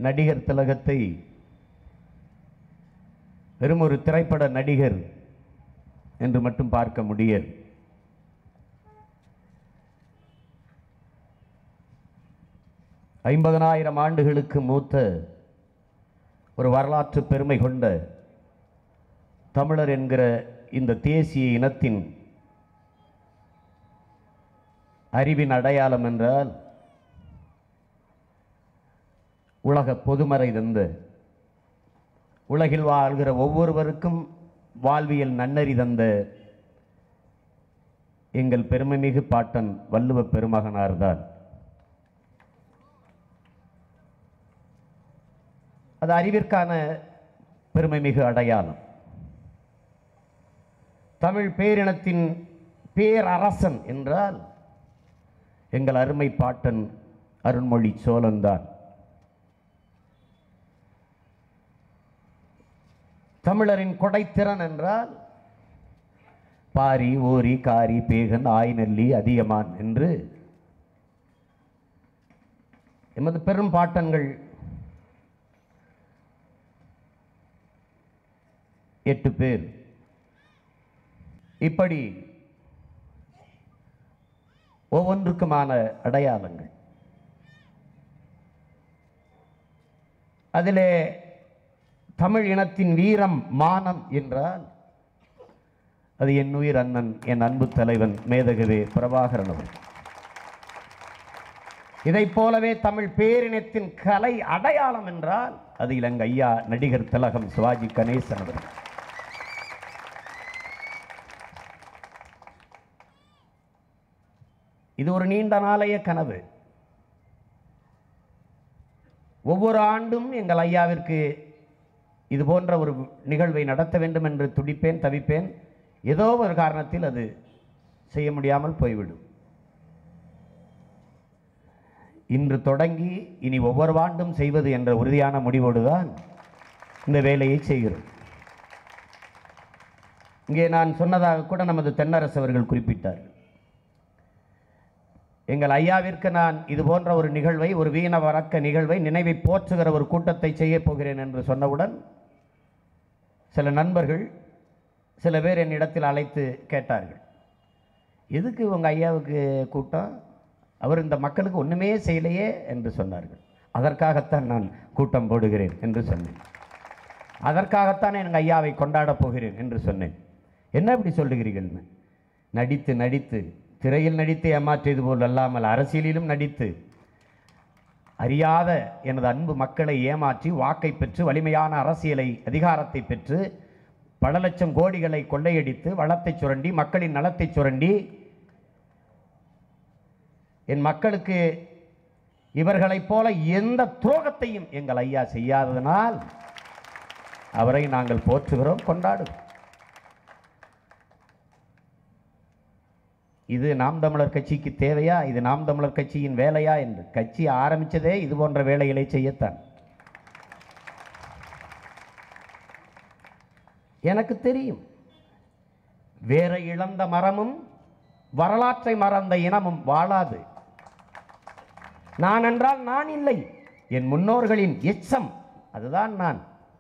நடிகர் திலகத்தை வெறும் ஒரு திரைப்பட நடிகர் என்று மட்டும் பார்க்க முடியாது ஐம்பதனாயிரம் ஆண்டுகளுக்கு மூத்த ஒரு வரலாற்று பெருமை கொண்ட தமிழர் என்கிற இந்த தேசிய இனத்தின் அறிவின் அடையாளம் என்றால் உலக பொதுமறை தந்த உலகில் வாழ்கிற ஒவ்வொருவருக்கும் வாழ்வியல் நன்னறி தந்த எங்கள் பெருமைமிகு பாட்டன் வள்ளுவ பெருமகனார்தான் அது அறிவிற்கான பெருமைமிகு அடையாளம் தமிழ் பேரினத்தின் பேரரசன் என்றால் எங்கள் அருமை பாட்டன் அருண்மொழி சோழன்தான் தமிழரின் கொடைத்திறன் என்றால் பாரி ஓரி காரி பேகன் ஆய்நெல்லி அதியமான் என்று எமது பெரும் பாட்டன்கள் எட்டு பேர் இப்படி ஒவ்வொன்றுக்குமான அடையாளங்கள் அதிலே தமிழ் இனத்தின் வீரம் மானம் என்றால் அது என் உயிர் அண்ணன் என் அன்பு தலைவன் மேதகவே பிரபாகரன் அவர்கள் இதைப் போலவே தமிழ் பேரினத்தின் கலை அடையாளம் என்றால் அது இலங்கை ஐயா நடிகர் திலகம் சிவாஜி கணேசன் அவர்கள் இது ஒரு நீண்ட நாளைய கனவு ஒவ்வொரு ஆண்டும் எங்கள் ஐயாவிற்கு இது போன்ற ஒரு நிகழ்வை நடத்த வேண்டும் என்று துடிப்பேன் தவிப்பேன் ஏதோ ஒரு காரணத்தில் அது செய்ய முடியாமல் போய்விடும் இன்று தொடங்கி இனி ஒவ்வொரு ஆண்டும் செய்வது என்ற உறுதியான முடிவோடு தான் இந்த வேலையை செய்கிறோம் இங்கே நான் சொன்னதாக கூட நமது தென்னரசு அவர்கள் குறிப்பிட்டார்கள் எங்கள் ஐயாவிற்கு நான் இது போன்ற ஒரு நிகழ்வை ஒரு வீண வழக்க நிகழ்வை நினைவை போற்றுகிற ஒரு கூட்டத்தை செய்யப் போகிறேன் என்று சொன்னவுடன் சில நண்பர்கள் சில பேர் என்னிடத்தில் அழைத்து கேட்டார்கள் எதுக்கு உங்கள் ஐயாவுக்கு கூட்டம் அவர் இந்த மக்களுக்கு ஒன்றுமே செய்யலையே என்று சொன்னார்கள் அதற்காகத்தான் நான் கூட்டம் போடுகிறேன் என்று சொன்னேன் அதற்காகத்தான் எங்கள் ஐயாவை கொண்டாடப் போகிறேன் என்று சொன்னேன் என்ன இப்படி சொல்லுகிறீர்கள்னு நடித்து நடித்து திரையில் நடித்து ஏமாற்றியது போல் அல்லாமல் அரசியலிலும் நடித்து அறியாத எனது அன்பு மக்களை ஏமாற்றி வாக்கை பெற்று வலிமையான அரசியலை அதிகாரத்தை பெற்று பல லட்சம் கோடிகளை கொள்ளையடித்து வளத்தை சுரண்டி மக்களின் நலத்தை சுரண்டி என் மக்களுக்கு இவர்களைப் போல எந்த துரோகத்தையும் எங்கள் ஐயா செய்யாததனால் அவரை நாங்கள் போற்றுகிறோம் கொண்டாடுகிறோம் இது நாம் தமிழர் கட்சிக்கு தேவையா இது நாம் தமிழர் கட்சியின் வேலையா என்று கட்சி ஆரம்பித்ததே இது போன்ற வேலைகளை செய்யத்தான் எனக்கு தெரியும் வேற இழந்த மரமும் வரலாற்றை மறந்த இனமும் வாழாது நான் என்றால் நான் இல்லை என் முன்னோர்களின் எச்சம் அதுதான் நான்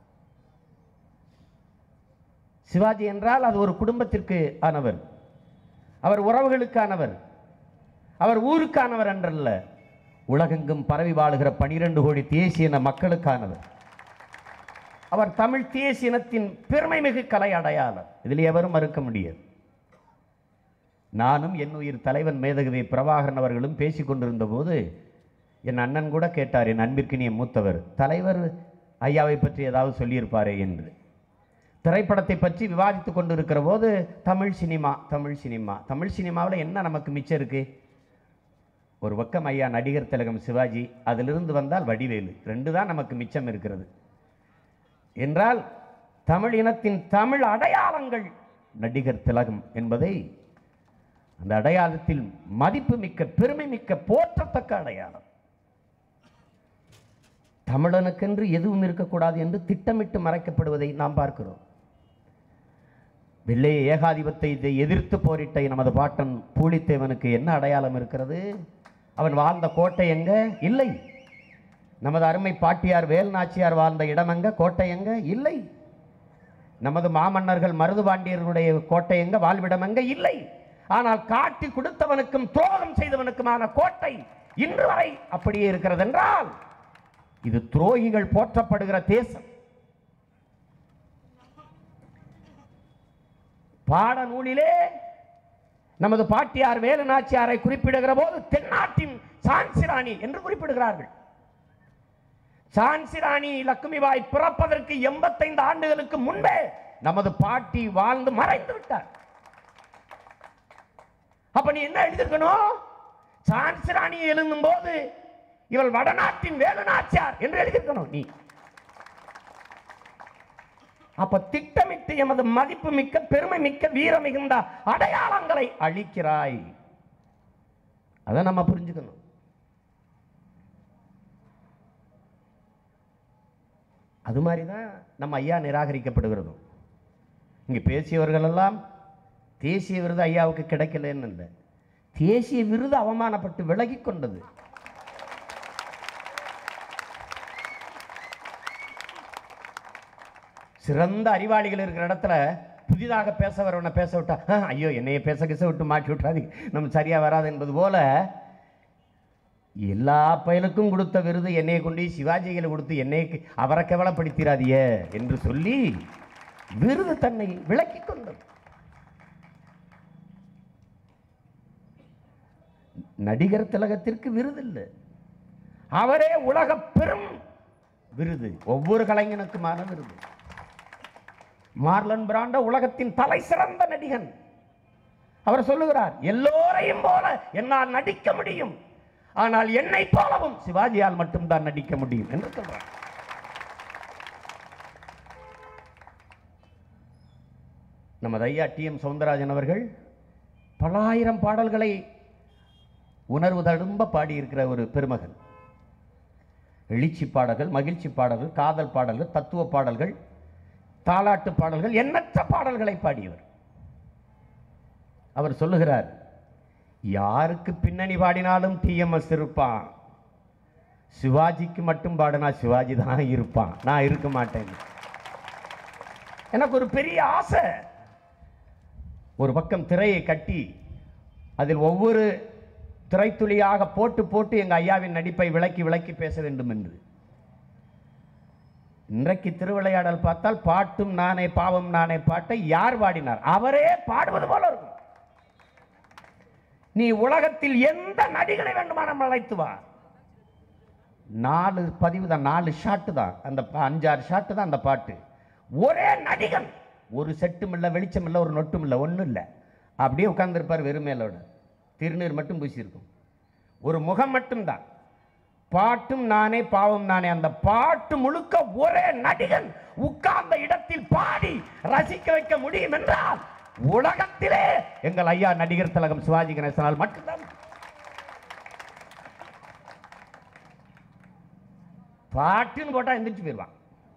சிவாஜி என்றால் அது ஒரு குடும்பத்திற்கு ஆனவர் அவர் உறவுகளுக்கானவர் அவர் ஊருக்கானவர் என்றல்ல உலகெங்கும் பரவி வாழுகிற பனிரெண்டு கோடி தேசிய இன மக்களுக்கானவர் அவர் தமிழ் தேசிய இனத்தின் பெருமை மிகு கலை அடையாளர் இதில் எவரும் மறுக்க முடியாது நானும் என் உயிர் தலைவன் மேதகவி பிரபாகரன் அவர்களும் பேசிக் கொண்டிருந்த போது என் அண்ணன் கூட கேட்டார் என் அன்பிற்கினிய மூத்தவர் தலைவர் ஐயாவை பற்றி ஏதாவது சொல்லியிருப்பாரே என்று திரைப்படத்தை பற்றி விவாதித்துக் கொண்டிருக்கிற போது தமிழ் சினிமா தமிழ் சினிமா தமிழ் சினிமாவில் என்ன நமக்கு மிச்சம் இருக்கு ஒரு பக்கம் ஐயா நடிகர் திலகம் சிவாஜி அதிலிருந்து வந்தால் வடிவேலு ரெண்டு தான் நமக்கு மிச்சம் இருக்கிறது என்றால் தமிழ் இனத்தின் தமிழ் அடையாளங்கள் நடிகர் திலகம் என்பதை அந்த அடையாளத்தில் மதிப்பு மிக்க பெருமை மிக்க போற்றத்தக்க அடையாளம் தமிழனுக்கென்று எதுவும் இருக்கக்கூடாது என்று திட்டமிட்டு மறைக்கப்படுவதை நாம் பார்க்கிறோம் வெள்ளைய ஏகாதிபத்தை எதிர்த்து போரிட்ட நமது பாட்டன் பூலித்தேவனுக்கு என்ன அடையாளம் இருக்கிறது அவன் வாழ்ந்த கோட்டை எங்க இல்லை நமது அருமை பாட்டியார் வேல் நாச்சியார் வாழ்ந்த இடம் எங்க கோட்டை எங்க இல்லை நமது மாமன்னர்கள் மருதுபாண்டியர்களுடைய கோட்டை எங்க வாழ்விடம் எங்க இல்லை ஆனால் காட்டி கொடுத்தவனுக்கும் துரோகம் செய்தவனுக்குமான கோட்டை இன்று வரை அப்படியே இருக்கிறது என்றால் இது துரோகிகள் போற்றப்படுகிற தேசம் பாடநூலிலே நமது பாட்டியார் வேலு நாச்சியாரை குறிப்பிடுகிற போது தென்னாட்டின் சான்சிராணி என்று குறிப்பிடுகிறார்கள் சான்சிராணி லக்குமிபாய் பிறப்பதற்கு எண்பத்தைந்து ஆண்டுகளுக்கு முன்பே நமது பாட்டி வாழ்ந்து மறைந்து விட்டார் அப்ப நீ என்ன எழுதிருக்கணும் சான்சிராணி எழுதும் போது இவள் வடநாட்டின் வேலு நாச்சியார் என்று எழுதியிருக்கணும் நீ அப்ப திட்டமிட்டு எமது மதிப்பு மிக்க பெருமை மிக்க வீர மிகுந்த அடையாளங்களை அழிக்கிறாய் அதை நம்ம புரிஞ்சுக்கணும் அது மாதிரி தான் நம்ம ஐயா நிராகரிக்கப்படுகிறதும் இங்கே பேசியவர்கள் எல்லாம் தேசிய விருது ஐயாவுக்கு கிடைக்கலன்னு இல்லை தேசிய விருது அவமானப்பட்டு விலகி கொண்டது சிறந்த அறிவாளிகள் இருக்கிற இடத்துல புதிதாக பேச வரவனை பேச விட்டா "ஆ, ஐயோ என்னைய பேச கிச விட்டு மாட்டி விட்டுறாதீங்க நம்ம சரியா வராது என்பது போல எல்லா பயலுக்கும் கொடுத்த விருது என்னைய கொண்டு சிவாஜிகளை கொடுத்து என்னை அவரை கேவலப்படுத்திடாதிய என்று சொல்லி விருது தன்னை விளக்கிக் கொண்டது நடிகர் திலகத்திற்கு விருது இல்லை அவரே உலக பெரும் விருது ஒவ்வொரு கலைஞனுக்குமான விருது மார்லன் பிராண்டோ உலகத்தின் தலை சிறந்த நடிகன் அவர் சொல்லுகிறார் எல்லோரையும் போல என்னால் நடிக்க முடியும் ஆனால் என்னை போலவும் சிவாஜியால் மட்டும்தான் நடிக்க முடியும் என்று சொல்றார் நமது ஐயா டி எம் சவுந்தரராஜன் அவர்கள் பலாயிரம் பாடல்களை உணர்வு தழும்ப பாடியிருக்கிற ஒரு பெருமகன் எழுச்சி பாடல்கள் மகிழ்ச்சி பாடல்கள் காதல் பாடல்கள் தத்துவ பாடல்கள் தாலாட்டு பாடல்கள் எண்ணற்ற பாடல்களை பாடியவர் அவர் சொல்லுகிறார் யாருக்கு பின்னணி பாடினாலும் டிஎம்எஸ் இருப்பான் சிவாஜிக்கு மட்டும் பாடினா சிவாஜி தான் இருப்பான் நான் இருக்க மாட்டேன் எனக்கு ஒரு பெரிய ஆசை ஒரு பக்கம் திரையை கட்டி அதில் ஒவ்வொரு திரைத்துளியாக போட்டு போட்டு எங்க ஐயாவின் நடிப்பை விளக்கி விளக்கி பேச வேண்டும் என்று இன்றைக்கு திருவிளையாடல் பார்த்தால் பாட்டும் நானே பாவம் நானே பாட்டை யார் பாடினார் அவரே பாடுவது போல இருக்கும் நீ உலகத்தில் எந்த நடிகனை வேண்டுமானம் அழைத்து வா நாலு பதிவு தான் நாலு ஷாட்டு தான் அந்த ப- அஞ்சாறு ஷாட்டு தான் அந்த பாட்டு ஒரே நடிகன் ஒரு செட்டும் இல்லை வெளிச்சம் இல்லை ஒரு நொட்டும் இல்லை ஒன்றும் இல்லை அப்படியே உட்கார்ந்திருப்பார் வெறுமேலோட திருநீர் மட்டும் பூசியிருக்கும் ஒரு முகம் மட்டும்தான் பாட்டும் நானே பாவம் நானே அந்த பாட்டு முழுக்க ஒரே நடிகன் உட்கார்ந்த இடத்தில் பாடி ரசிக்க வைக்க முடியும் என்றால் உலகத்திலே எங்கள் ஐயா நடிகர் திலகம் சிவாஜி கணேசனால் மட்டும்தான் பாட்டுன்னு போட்டா எந்திரிச்சு போயிடுவான்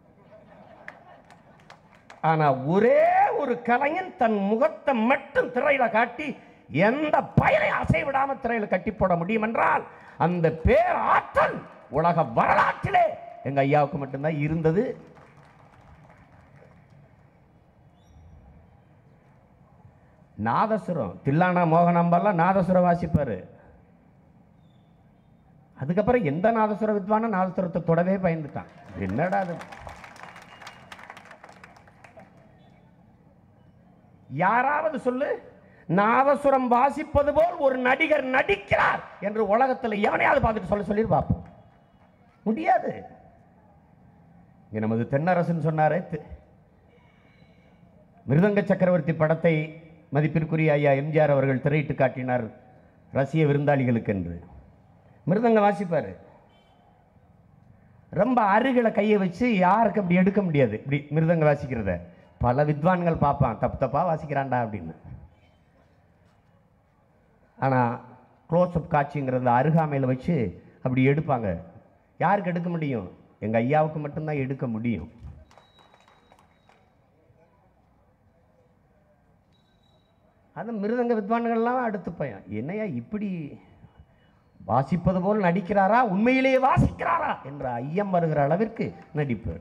ஆனா ஒரே ஒரு கலைஞன் தன் முகத்தை மட்டும் திரையில காட்டி எந்த பயனை அசைவிடாம திரையில கட்டி போட முடியும் என்றால் அந்த பேர் ஆற்றல் உலக வரலாற்றிலே எங்க ஐயாவுக்கு மட்டும்தான் இருந்தது நாதசுரம் தில்லானா மோகனாம்பெல்லாம் நாதசுரம் வாசிப்பாரு அதுக்கப்புறம் எந்த நாதசுர வித்வான நாதசுரத்தை தொடவே பயந்துட்டான் என்னடா அது யாராவது சொல்லு நாதசுரம் வாசிப்பது போல் ஒரு நடிகர் நடிக்கிறார் என்று உலகத்தில் எவனையாவது பார்த்துட்டு சொல்ல சொல்லி பார்ப்போம் முடியாது இங்க நமது தென்னரசன் சொன்னாரே தி- மிருதங்க சக்கரவர்த்தி படத்தை மதிப்பிற்குரிய ஐயா எம்ஜிஆர் அவர்கள் திரையிட்டு காட்டினார் ரசிய விருந்தாளிகளுக்கு என்று மிருதங்கம் வாசிப்பார் ரொம்ப அருகில கையை வச்சு யாருக்கு அப்படி எடுக்க முடியாது இப்படி மிருதங்க வாசிக்கிறத பல வித்வான்கள் பார்ப்பான் தப்பு தப்பா வாசிக்கிறான்டா அப்படின்னு ஆனால் க்ளோஸ்அப் காட்சிங்கிற அந்த அருகாமையில் வச்சு அப்படி எடுப்பாங்க யாருக்கு எடுக்க முடியும் எங்கள் ஐயாவுக்கு மட்டும்தான் எடுக்க முடியும் அது மிருதங்க வித்வான்கள்லாம் அடுத்து பையன் என்னையா இப்படி வாசிப்பது போல் நடிக்கிறாரா உண்மையிலேயே வாசிக்கிறாரா என்ற ஐயம் வருகிற அளவிற்கு நடிப்பு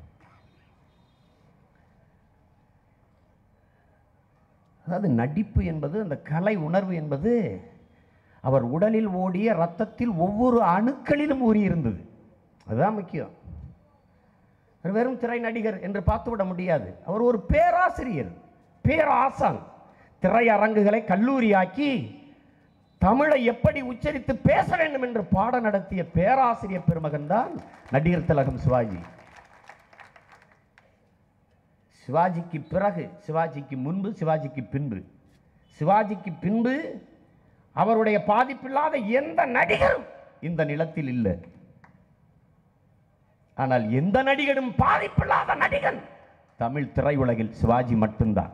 அதாவது நடிப்பு என்பது அந்த கலை உணர்வு என்பது அவர் உடலில் ஓடிய ரத்தத்தில் ஒவ்வொரு அணுக்களிலும் ஊறியிருந்தது அதுதான் முக்கியம் அவர் வெறும் திரை நடிகர் என்று பார்த்துவிட முடியாது அவர் ஒரு பேராசிரியர் பேராசான் திரையரங்குகளை கல்லூரியாக்கி தமிழை எப்படி உச்சரித்து பேச வேண்டும் என்று பாடம் நடத்திய பேராசிரியர் பெருமகன் தான் நடிகர் திலகம் சிவாஜி சிவாஜிக்கு பிறகு சிவாஜிக்கு முன்பு சிவாஜிக்கு பின்பு சிவாஜிக்கு பின்பு அவருடைய பாதிப்பில்லாத எந்த நடிகரும் இந்த நிலத்தில் இல்லை ஆனால் எந்த நடிகரும் பாதிப்பில்லாத நடிகன் தமிழ் திரையுலகில் சிவாஜி மட்டும்தான்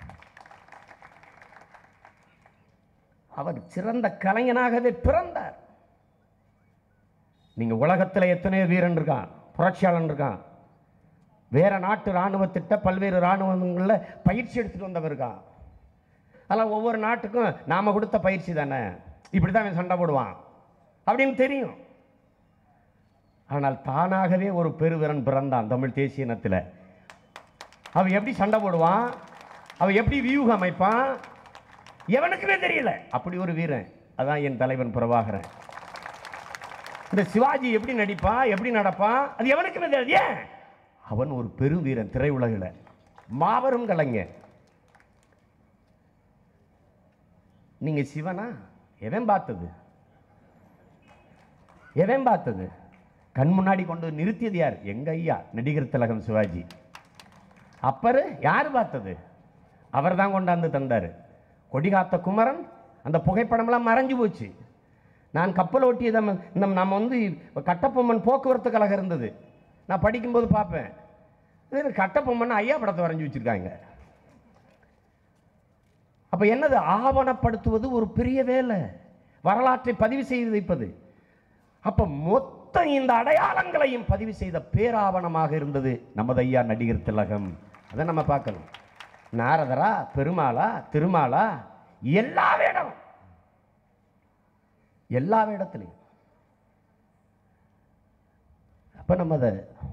அவர் சிறந்த கலைஞனாகவே பிறந்தார் நீங்க உலகத்தில் எத்தனையோ வீரன் இருக்கான் புரட்சியாளன் இருக்கான் வேற நாட்டு இராணுவத்திட்ட பல்வேறு இராணுவங்களில் பயிற்சி எடுத்துட்டு வந்தவர் இருக்கான் அதெல்லாம் ஒவ்வொரு நாட்டுக்கும் நாம கொடுத்த பயிற்சி தானே இப்படி தான் அவன் சண்டை போடுவான் அப்படின்னு தெரியும் ஆனால் தானாகவே ஒரு பெருவீரன் பிறந்தான் தமிழ் தேசிய இனத்தில் அவன் எப்படி சண்டை போடுவான் அவன் எப்படி வியூகம் அமைப்பான் எவனுக்குமே தெரியல அப்படி ஒரு வீரன் அதான் என் தலைவன் பிரபாகரன் இந்த சிவாஜி எப்படி நடிப்பான் எப்படி நடப்பான் அது எவனுக்குமே தெரியாது ஏன் அவன் ஒரு பெரும் வீரன் திரையுலகில் மாபெரும் கலைஞர் நீங்க சிவனா எவன் பார்த்தது எவன் பார்த்தது கண் முன்னாடி கொண்டு வந்து நிறுத்தியது யார் எங்க ஐயா நடிகர் திலகம் சிவாஜி அப்பரு யார் பார்த்தது அவர் தான் கொண்டாந்து தந்தார் கொடிகாத்த குமரன் அந்த புகைப்படம்லாம் மறைஞ்சு போச்சு நான் கப்பல் ஓட்டியதை ம- இந்த நம்ம வந்து கட்டபொம்மன் போக்குவரத்து கழகம் இருந்தது நான் படிக்கும்போது பார்ப்பேன் இது கட்டபொம்மன் ஐயா படத்தை வரைஞ்சி வச்சிருக்காங்க அப்ப என்னது ஆவணப்படுத்துவது ஒரு பெரிய வேலை வரலாற்றை பதிவு செய்து வைப்பது அப்ப மொத்த இந்த அடையாளங்களையும் பதிவு செய்த பேராவணமாக இருந்தது நமது ஐயா நடிகர் திலகம் அதை நம்ம பார்க்கணும் நாரதரா பெருமாளா திருமாலா எல்லா வேடம் எல்லா வேடத்திலையும் அப்ப நம்ம அதை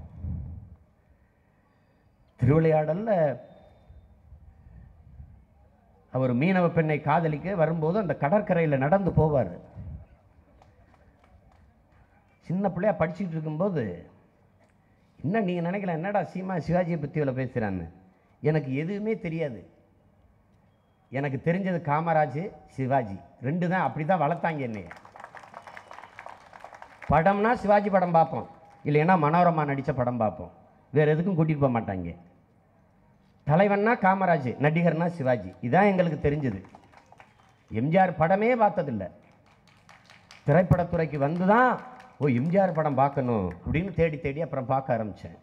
திருவிளையாடல்ல அவர் மீனவ பெண்ணை காதலிக்க வரும்போது அந்த கடற்கரையில் நடந்து போவார் சின்ன பிள்ளையா படிச்சுட்டு இருக்கும்போது என்ன நீங்கள் நினைக்கல என்னடா சீமா சிவாஜியை பற்றி இவ்வளோ பேசுகிறான்னு எனக்கு எதுவுமே தெரியாது எனக்கு தெரிஞ்சது காமராஜ் சிவாஜி ரெண்டு தான் அப்படி தான் வளர்த்தாங்க என்னைய படம்னா சிவாஜி படம் பார்ப்போம் இல்லைன்னா மனோரமா நடித்த படம் பார்ப்போம் வேறு எதுக்கும் கூட்டிகிட்டு போக மாட்டாங்க தலைவன்னா காமராஜ் நடிகர்னா சிவாஜி இதான் எங்களுக்கு தெரிஞ்சது எம்ஜிஆர் படமே பார்த்ததில்லை திரைப்படத்துறைக்கு வந்து தான் ஓ எம்ஜிஆர் படம் பார்க்கணும் அப்படின்னு தேடி தேடி அப்புறம் பார்க்க ஆரம்பித்தேன்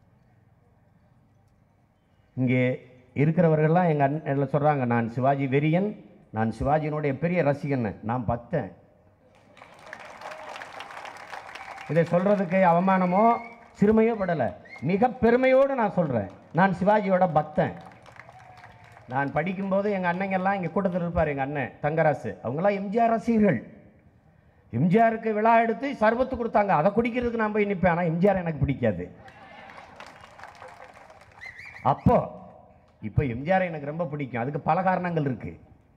இங்கே இருக்கிறவர்கள்லாம் எங்கள் அண்ணன் சொல்கிறாங்க நான் சிவாஜி வெறியன் நான் சிவாஜியினுடைய பெரிய ரசிகன் நான் பக்தன் இதை சொல்கிறதுக்கு அவமானமோ சிறுமையோ படலை மிக பெருமையோடு நான் சொல்கிறேன் நான் சிவாஜியோட பக்தன் நான் படிக்கும்போது எங்கள் அண்ணங்கெல்லாம் இங்கே கூட்டத்தில் இருப்பார் எங்கள் அண்ணன் தங்கராசு அவங்களாம் எம்ஜிஆர் ரசிகர்கள் எம்ஜிஆருக்கு விழா எடுத்து சர்பத்து கொடுத்தாங்க அதை குடிக்கிறதுக்கு நான் போய் நிற்பேன் ஆனால் எம்ஜிஆர் எனக்கு பிடிக்காது அப்போ இப்போ எம்ஜிஆர் எனக்கு ரொம்ப பிடிக்கும் அதுக்கு பல காரணங்கள் இருக்கு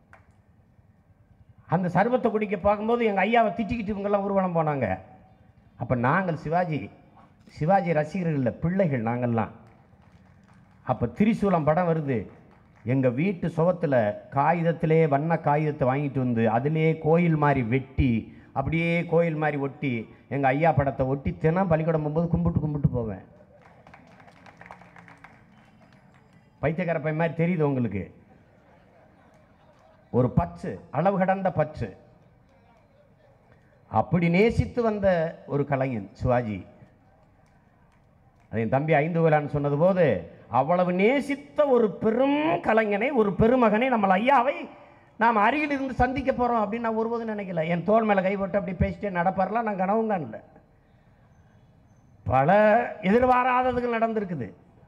அந்த சர்பத்தை குடிக்க பார்க்கும்போது எங்கள் ஐயாவை திட்டிக்கிட்டு இவங்கெல்லாம் ஊர்வலம் போனாங்க அப்போ நாங்கள் சிவாஜி சிவாஜி ரசிகர்கள் இல்லை பிள்ளைகள் நாங்கள்லாம் அப்போ திரிசூலம் படம் வருது எங்கள் வீட்டு சுவத்தில் காகிதத்திலே வண்ண காகிதத்தை வாங்கிட்டு வந்து அதிலே கோயில் மாதிரி வெட்டி அப்படியே கோயில் மாதிரி ஒட்டி எங்கள் ஐயா படத்தை ஒட்டி தினம் பள்ளிக்கூடம் போகும்போது கும்பிட்டு கும்பிட்டு போவேன் பைத்தியக்கார பையன் மாதிரி தெரியுது உங்களுக்கு ஒரு பச்சு அளவு கடந்த பச்சு அப்படி நேசித்து வந்த ஒரு கலைஞன் சிவாஜி அது என் தம்பி ஐந்து வேளான்னு சொன்னது போது அவ்வளவு நேசித்த ஒரு பெரும் கலைஞனை ஒரு பெருமகனை நம்ம ஐயாவை நாம் அருகில் இருந்து சந்திக்க போகிறோம் அப்படின்னு நான் ஒருபோதும் நினைக்கல என் தோல் மேலே கை போட்டு அப்படி பேசிட்டே நடப்பாரெலாம் நான் கனவும் காணல பல எதிர்பாராததுகள் நடந்திருக்குது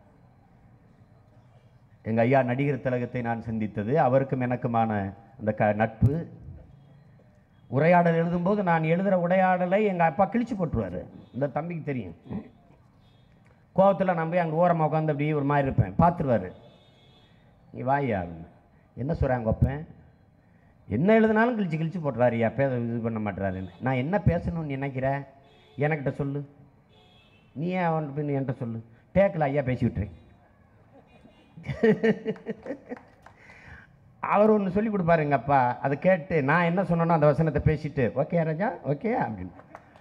எங்கள் ஐயா நடிகர் திலகத்தை நான் சந்தித்தது அவருக்கும் எனக்குமான அந்த க நட்பு உரையாடல் எழுதும்போது நான் எழுதுகிற உரையாடலை எங்கள் அப்பா கிழிச்சு போட்டுருவார் இந்த தம்பிக்கு தெரியும் கோவத்தில் நான் போய் அங்கே ஓரமாக உட்காந்து அப்படியே ஒரு மாதிரி இருப்பேன் பார்த்துருவாரு நீ வாயா அப்படின்னு. என்ன சொல்கிறாங்க ஒப்பேன் என்ன எழுதினாலும் கிழிச்சு கிழிச்சு போட்டுறாருயா பேச இது பண்ண மாட்டுறாருன்னு நான் என்ன பேசணும்னு நினைக்கிற எனக்கிட்ட சொல்லு நீ ஏன் அவன் போய் என்கிட்ட சொல்லு டேக்கில் ஐயா பேசி விட்டுறேன் அவர் ஒன்று சொல்லி கொடுப்பாரு எங்கள் அப்பா அதை கேட்டு நான் என்ன சொன்னேனோ அந்த வசனத்தை பேசிட்டு ஓகே ராஜா ஓகே அப்படின்னு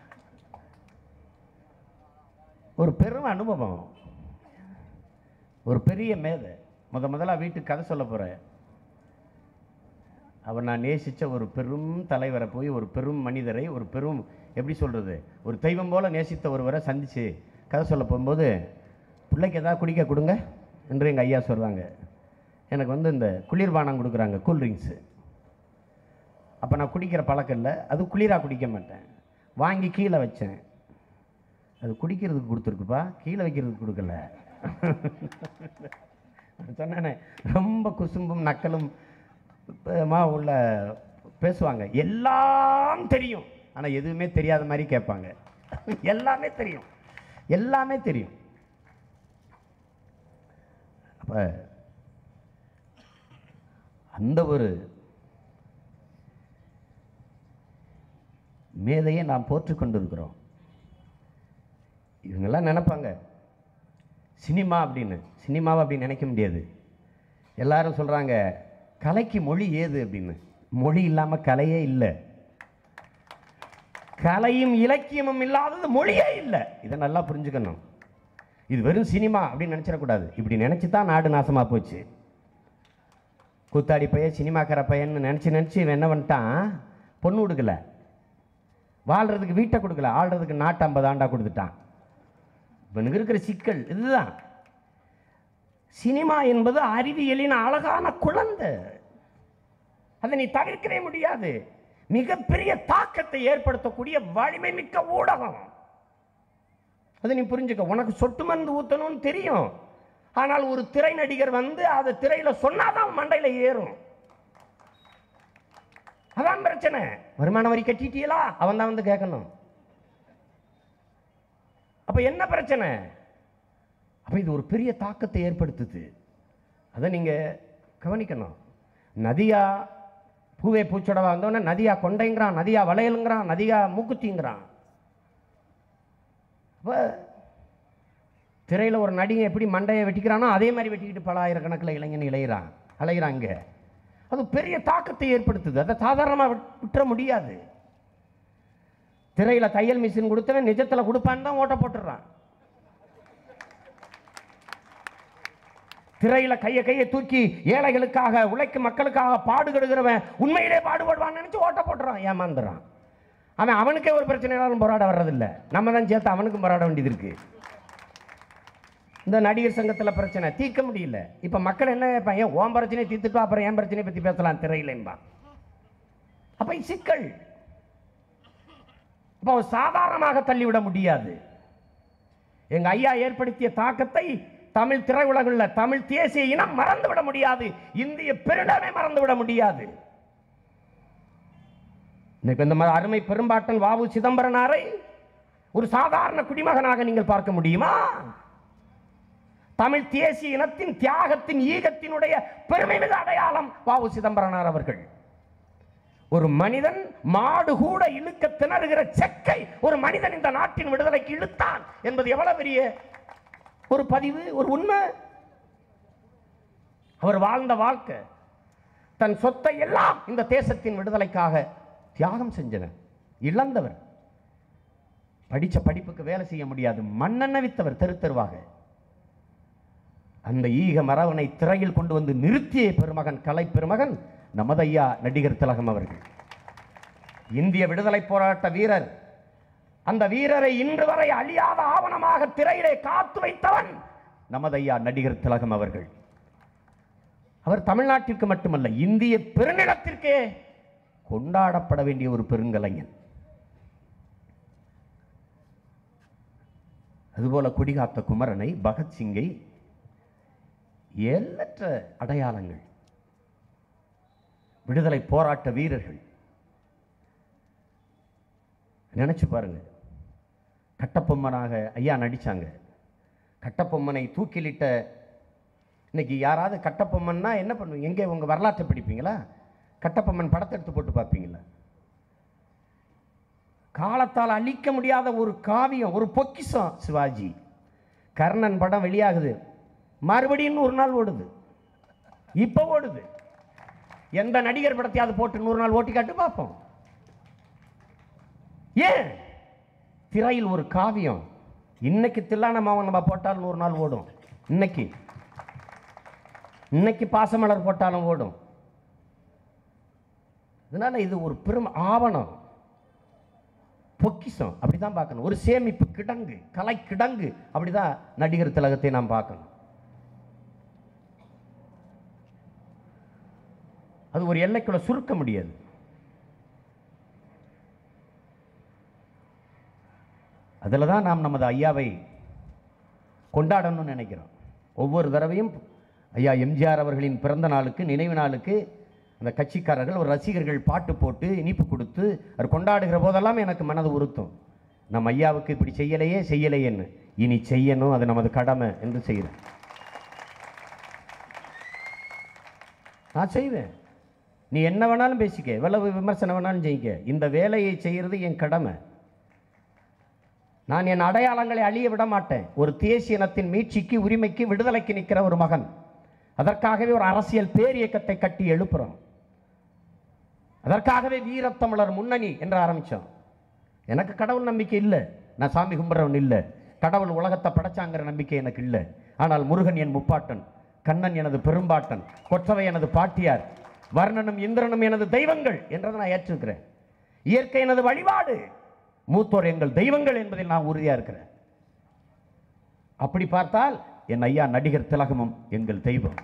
ஒரு பெரும் அனுபவம் ஒரு பெரிய மேதை முத முதல்ல வீட்டுக்கு கதை சொல்ல போகிறேன் அவர் நான் நேசித்த ஒரு பெரும் தலைவரை போய் ஒரு பெரும் மனிதரை ஒரு பெரும் எப்படி சொல்கிறது ஒரு தெய்வம் போல நேசித்த ஒருவரை சந்தித்து கதை சொல்ல போகும்போது பிள்ளைக்கு ஏதாவது குடிக்க கொடுங்க என்று எங்கள் ஐயா சொல்கிறாங்க எனக்கு வந்து இந்த குளிர்பானம் கொடுக்குறாங்க கூல்ட்ரிங்க்ஸு அப்போ நான் குடிக்கிற பழக்கம் இல்லை அது குளிராக குடிக்க மாட்டேன் வாங்கி கீழே வச்சேன் அது குடிக்கிறதுக்கு கொடுத்துருக்குப்பா கீழே வைக்கிறதுக்கு கொடுக்கல சொன்னேனே ரொம்ப குசும்பும் நக்கலும் மா உள்ள பேசுவாங்க எல்லாம் தெரியும் ஆனால் எதுவுமே தெரியாத மாதிரி கேட்பாங்க எல்லாமே தெரியும் எல்லாமே தெரியும் அப்போ அந்த ஒரு மேதையை நாம் போற்றிக் கொண்டிருக்கிறோம் இவங்கெல்லாம் நினைப்பாங்க சினிமா அப்படின்னு சினிமாவை அப்படி நினைக்க முடியாது எல்லாரும் சொல்கிறாங்க கலைக்கு மொழி ஏது அப்படின்னு மொழி இல்லாமல் கலையே இல்லை கலையும் இலக்கியமும் இல்லாதது மொழியே இல்லை இதை நல்லா புரிஞ்சுக்கணும் இது வெறும் சினிமா அப்படின்னு நினச்சிடக்கூடாது இப்படி நினச்சி தான் நாடு நாசமாக போச்சு கூத்தாடி பையன் சினிமாக்கார பையன்னு நினச்சி நினச்சி இவன் என்ன பண்ணிட்டான் பொண்ணு கொடுக்கல வாழ்கிறதுக்கு வீட்டை கொடுக்கல ஆள்றதுக்கு நாட்டு ஐம்பது ஆண்டா கொடுத்துட்டான் இவனுக்கு இருக்கிற சிக்கல் இதுதான் சினிமா என்பது அறிவியலின் அழகான குழந்தை அதை நீ தவிர்க்கவே முடியாது மிகப்பெரிய தாக்கத்தை ஏற்படுத்தக்கூடிய வலிமை மிக்க ஊடகம் அதை நீ புரிஞ்சுக்க உனக்கு சொட்டு மருந்து ஊற்றணும்னு தெரியும் ஆனால் ஒரு திரை நடிகர் வந்து அதை திரையில சொன்னாதான் மண்டையில ஏறும் அதான் பிரச்சனை வருமான வரி கட்டிட்டீங்களா அவன் தான் வந்து கேட்கணும் அப்ப என்ன பிரச்சனை அப்ப இது ஒரு பெரிய தாக்கத்தை ஏற்படுத்துது அதை நீங்க கவனிக்கணும் நதியா பூவே பூச்சோடவா வந்தோடனே நதியா கொண்டைங்கிறான் நதியா வளையலுங்கிறான் நதியா மூக்குத்திங்கிறான் அப்ப திரையில் ஒரு நடிகை எப்படி மண்டையை வெட்டிக்கிறானோ அதே மாதிரி வெட்டிக்கிட்டு பல ஆயிரக்கணக்கில் இளைஞன் இளையிறான் அலைகிறாங்க அது பெரிய தாக்கத்தை ஏற்படுத்துது அதை சாதாரணமாக விட்டுற முடியாது திரையில் தையல் மிஷின் கொடுத்தவன் நிஜத்தில் கொடுப்பான்னு தான் ஓட்ட போட்டுடுறான் திரையில கையை கையை தூக்கி ஏழைகளுக்காக உழைக்கும் மக்களுக்காக பாடுகடுகிறவன் உண்மையிலே பாடுபடுவான்னு நினைச்சு ஓட்ட போட்டுறான் ஏமாந்துறான் அவன் அவனுக்கே ஒரு பிரச்சனையாலும் போராட வர்றதில்ல நம்ம தான் சேர்த்து அவனுக்கும் போராட வேண்டியது இருக்கு இந்த நடிகர் சங்கத்தில் பிரச்சனை தீர்க்க முடியல இப்போ மக்கள் என்ன கேட்பான் ஏன் ஓம் பிரச்சனையை தீர்த்துட்டு அப்புறம் ஏன் பிரச்சனையை பற்றி பேசலாம் திரையிலேம்பா அப்போ இது சிக்கல் அப்போ அவன் சாதாரணமாக தள்ளிவிட முடியாது எங்க ஐயா ஏற்படுத்திய தாக்கத்தை தமிழ் திரையுலகில் தமிழ் தேசிய இனம் மறந்துவிட முடியாது இந்திய பெருடமே மறந்துவிட முடியாது இன்னைக்கு இந்த மாதிரி அருமை பெரும்பாட்டன் வாவு சிதம்பரனாரை ஒரு சாதாரண குடிமகனாக நீங்கள் பார்க்க முடியுமா தமிழ் தேசிய இனத்தின் தியாகத்தின் ஈகத்தினுடைய பெருமை மிகு அடையாளம் வாவு சிதம்பரனார் அவர்கள் ஒரு மனிதன் மாடு கூட இழுக்க திணறுகிற செக்கை ஒரு மனிதன் இந்த நாட்டின் விடுதலைக்கு இழுத்தான் என்பது எவ்வளவு பெரிய ஒரு பதிவு ஒரு உண்மை அவர் வாழ்ந்த வாழ்க்கை தன் சொத்தை எல்லாம் இந்த தேசத்தின் விடுதலைக்காக தியாகம் செஞ்சவர் இழந்தவர் படிச்ச படிப்புக்கு வேலை செய்ய முடியாது மண்ணெண்ண வித்தவர் தெரு தெருவாக அந்த ஈக மரவனை திரையில் கொண்டு வந்து நிறுத்திய பெருமகன் கலை பெருமகன் நமது ஐயா நடிகர் திலகம் அவர்கள் இந்திய விடுதலை போராட்ட வீரர் அந்த வீரரை இன்று வரை அழியாத ஆவணமாக திரையிலே காத்து வைத்தவன் நமது ஐயா நடிகர் திலகம் அவர்கள் அவர் தமிழ்நாட்டிற்கு மட்டுமல்ல இந்திய பெருநிலத்திற்கே கொண்டாடப்பட வேண்டிய ஒரு பெருங்கலைஞன் அதுபோல குடிகாத்த குமரனை பகத்சிங்கை எண்ணற்ற அடையாளங்கள் விடுதலை போராட்ட வீரர்கள் நினச்சி பாருங்க கட்டபொம்மனாக ஐயா நடித்தாங்க கட்டபொம்மனை தூக்கிலிட்ட இன்னைக்கு யாராவது கட்டபொம்மன்னா என்ன பண்ணுவீங்க எங்கே உங்கள் வரலாற்றை படிப்பீங்களா கட்டபொம்மன் படத்தை எடுத்து போட்டு பார்ப்பீங்களா காலத்தால் அழிக்க முடியாத ஒரு காவியம் ஒரு பொக்கிஷம் சிவாஜி கர்ணன் படம் வெளியாகுது மறுபடியும் ஒரு நாள் ஓடுது இப்போ ஓடுது எந்த நடிகர் படத்தையாவது போட்டு நூறு நாள் ஓட்டி காட்டு பார்ப்போம் ஏன் திரையில் ஒரு காவியம் இன்னைக்கு தில்லான மாவன் நம்ம போட்டால் நூறு நாள் ஓடும் இன்னைக்கு இன்னைக்கு பாசமலர் போட்டாலும் ஓடும் அதனால இது ஒரு பெரும் ஆவணம் பொக்கிஷம் அப்படிதான் பார்க்கணும் ஒரு சேமிப்பு கிடங்கு கலை கிடங்கு அப்படிதான் நடிகர் திலகத்தை நாம் பார்க்கணும் அது ஒரு எல்லைக்குள்ள சுருக்க முடியாது அதில் தான் நாம் நமது ஐயாவை கொண்டாடணும்னு நினைக்கிறோம் ஒவ்வொரு தடவையும் ஐயா எம்ஜிஆர் அவர்களின் பிறந்த நாளுக்கு நினைவு நாளுக்கு அந்த கட்சிக்காரர்கள் ஒரு ரசிகர்கள் பாட்டு போட்டு இனிப்பு கொடுத்து அவர் கொண்டாடுகிற போதெல்லாம் எனக்கு மனது உறுத்தும் நம்ம ஐயாவுக்கு இப்படி செய்யலையே செய்யலையேன்னு இனி செய்யணும் அது நமது கடமை என்று செய்கிறேன் நான் செய்வேன் நீ என்ன வேணாலும் பேசிக்க எவ்வளவு விமர்சனம் வேணாலும் செய்யிக்க இந்த வேலையை செய்கிறது என் கடமை நான் என் அடையாளங்களை அழிய விட மாட்டேன் ஒரு தேசிய இனத்தின் மீட்சிக்கு உரிமைக்கு விடுதலைக்கு நிற்கிற ஒரு மகன் அதற்காகவே ஒரு அரசியல் பேரியக்கத்தை கட்டி எழுப்புறோம் அதற்காகவே வீரத்தமிழர் முன்னணி என்று ஆரம்பித்தோம் எனக்கு கடவுள் நம்பிக்கை இல்லை நான் சாமி கும்பிட்றவன் இல்லை கடவுள் உலகத்தை படைச்சாங்கிற நம்பிக்கை எனக்கு இல்லை ஆனால் முருகன் என் முப்பாட்டன் கண்ணன் எனது பெரும்பாட்டன் கொற்றவை எனது பாட்டியார் வர்ணனும் இந்திரனும் எனது தெய்வங்கள் என்றதை நான் ஏற்றிருக்கிறேன் இயற்கை எனது வழிபாடு மூத்தோர் எங்கள் தெய்வங்கள் என்பதில் நான் உறுதியாக இருக்கிறேன் அப்படி பார்த்தால் என் ஐயா நடிகர் திலகமும் எங்கள் தெய்வம்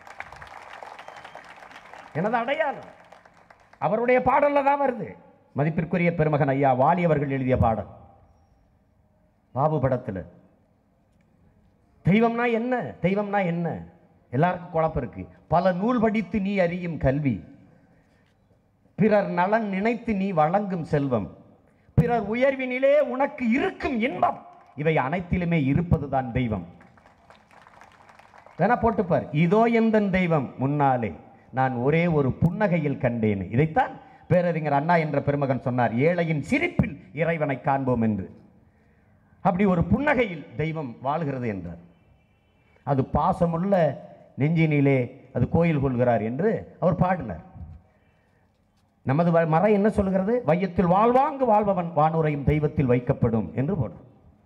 எனது அடையாளம் அவருடைய பாடல்ல தான் வருது மதிப்பிற்குரிய பெருமகன் ஐயா வாலி அவர்கள் எழுதிய பாடல் பாபு படத்தில் தெய்வம்னா என்ன தெய்வம்னா என்ன எல்லாருக்கும் குழப்பம் இருக்கு பல நூல் படித்து நீ அறியும் கல்வி பிறர் நலன் நினைத்து நீ வழங்கும் செல்வம் பிறர் உயர்வினிலே உனக்கு இருக்கும் இன்பம் இவை அனைத்திலுமே இருப்பதுதான் தெய்வம் வேணா போட்டுப்பார் இதோ எந்தன் தெய்வம் முன்னாலே நான் ஒரே ஒரு புன்னகையில் கண்டேன் இதைத்தான் பேரறிஞர் அண்ணா என்ற பெருமகன் சொன்னார் ஏழையின் சிரிப்பில் இறைவனை காண்போம் என்று அப்படி ஒரு புன்னகையில் தெய்வம் வாழ்கிறது என்றார் அது பாசமுள்ள நெஞ்சினிலே அது கோயில் கொள்கிறார் என்று அவர் பாடினார் நமது வ- மறை என்ன சொல்கிறது வையத்தில் வாழ்வாங்கு வாழ்பவன் வானுரையும் தெய்வத்தில் வைக்கப்படும் என்று போடும்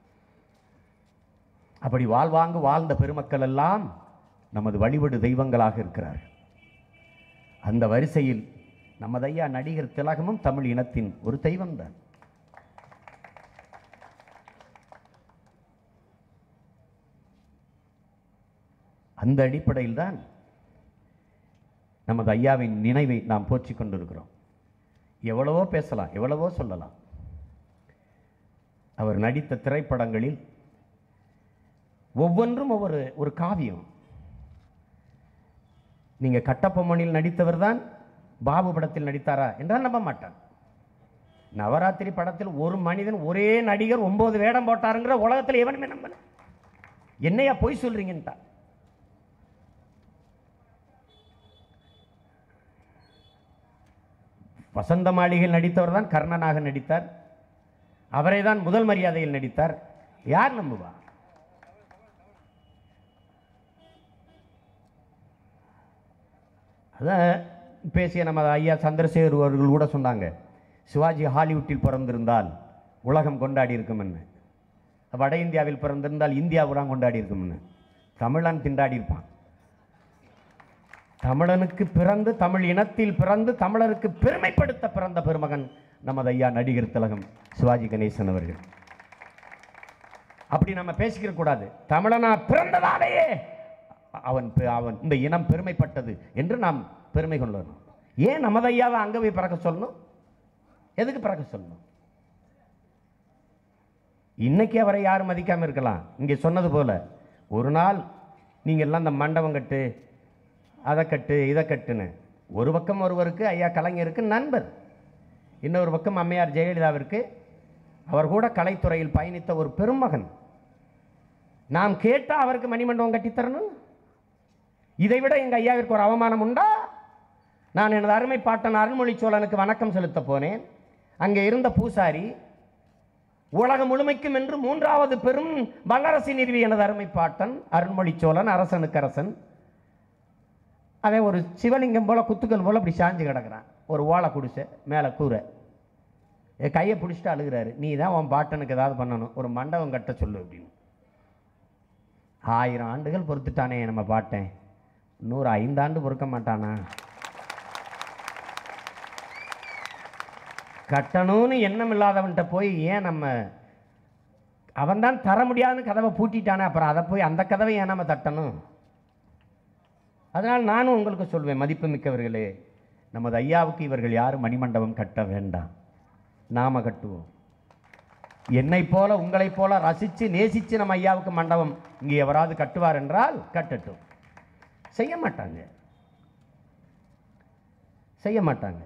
அப்படி வாழ்வாங்கு வாழ்ந்த பெருமக்கள் எல்லாம் நமது வழிபடு தெய்வங்களாக இருக்கிறார்கள் அந்த வரிசையில் நமது ஐயா நடிகர் திலகமும் தமிழ் இனத்தின் ஒரு தெய்வம்தான் அந்த அடிப்படையில் தான் நமது ஐயாவின் நினைவை நாம் போற்றிக் கொண்டிருக்கிறோம் எவ்வளவோ பேசலாம் எவ்வளவோ சொல்லலாம் அவர் நடித்த திரைப்படங்களில் ஒவ்வொன்றும் ஒவ்வொரு ஒரு காவியம் நீங்க கட்டப்பொம்மனில் நடித்தவர் தான் பாபு படத்தில் நடித்தாரா என்றால் நம்ப மாட்டான் நவராத்திரி படத்தில் ஒரு மனிதன் ஒரே நடிகர் ஒன்பது வேடம் போட்டாருங்கிற உலகத்தில் எவனுமே நம்பல என்னையா பொய் சொல்றீங்கன்ட்டா வசந்த மாளிகையில் நடித்தவர் தான் கர்ணனாக நடித்தார் அவரை தான் முதல் மரியாதையில் நடித்தார் யார் நம்புவா அதான் பேசிய நம்ம ஐயா சந்திரசேகர் அவர்கள் கூட சொன்னாங்க சிவாஜி ஹாலிவுட்டில் பிறந்திருந்தால் உலகம் கொண்டாடி இருக்கும்னு வட இந்தியாவில் பிறந்திருந்தால் இந்தியா பூரா கொண்டாடி இருக்கும்னு தமிழன் திண்டாடி இருப்பான் தமிழனுக்கு பிறந்து தமிழ் இனத்தில் பிறந்து தமிழருக்கு பெருமைப்படுத்த பிறந்த பெருமகன் நமது ஐயா நடிகர் திலகம் சிவாஜி கணேசன் அவர்கள் அப்படி நம்ம பேசிக்கிற கூடாது தமிழனா பிறந்ததாலேயே அவன் பெ- அவன் இந்த இனம் பெருமைப்பட்டது என்று நாம் பெருமை கொள்ளணும் ஏன் நமது ஐயாவை அங்கே போய் பிறக்க சொல்லணும் எதுக்கு பிறக்க சொல்லணும் இன்னைக்கு அவரை யாரும் மதிக்காம இருக்கலாம் இங்கே சொன்னது போல ஒரு நாள் நீங்க எல்லாம் இந்த மண்டபம் கட்டு அதை கட்டு இதை கட்டுன்னு ஒரு பக்கம் ஒருவருக்கு ஐயா கலைஞருக்கு நண்பர் இன்னொரு பக்கம் அம்மையார் ஜெயலலிதாவிற்கு அவர் கூட கலைத்துறையில் பயணித்த ஒரு பெருமகன் நாம் கேட்டா அவருக்கு மணிமண்டபம் கட்டித்தரணும் இதை விட எங்க ஐயாவிற்கு ஒரு அவமானம் உண்டா நான் எனது அருமை பாட்டன் அருள்மொழி சோழனுக்கு வணக்கம் செலுத்த போனேன் அங்கே இருந்த பூசாரி உலகம் முழுமைக்கும் என்று மூன்றாவது பெரும் வல்லரசு நிறுவி எனது அருமை பாட்டன் அருண்மொழி சோழன் அரசனுக்கு அரசன் அவன் ஒரு சிவலிங்கம் போல குத்துக்கள் போல அப்படி சாஞ்சு கிடக்குறான் ஒரு ஓலை குடிசை மேலே கூரை என் கையை பிடிச்சிட்டு அழுகிறாரு நீ தான் உன் பாட்டனுக்கு ஏதாவது பண்ணணும் ஒரு மண்டபம் கட்ட சொல்லு அப்படின்னு ஆயிரம் ஆண்டுகள் பொறுத்துட்டானே நம்ம பாட்டேன் இன்னொரு ஐந்தாண்டு பொறுக்க மாட்டானா கட்டணும்னு எண்ணம் இல்லாதவன்கிட்ட போய் ஏன் நம்ம அவன் தான் தர முடியாதுன்னு கதவை பூட்டிட்டானே அப்புறம் அதை போய் அந்த கதவை ஏன் நம்ம தட்டணும் அதனால் நானும் உங்களுக்கு சொல்வேன் மதிப்புமிக்கவர்களே நமது ஐயாவுக்கு இவர்கள் யாரும் மணிமண்டபம் கட்ட வேண்டாம் நாம கட்டுவோம் என்னை போல உங்களைப் போல ரசித்து நேசித்து நம்ம ஐயாவுக்கு மண்டபம் இங்கே எவராது கட்டுவார் என்றால் கட்டட்டும் செய்ய மாட்டாங்க செய்ய மாட்டாங்க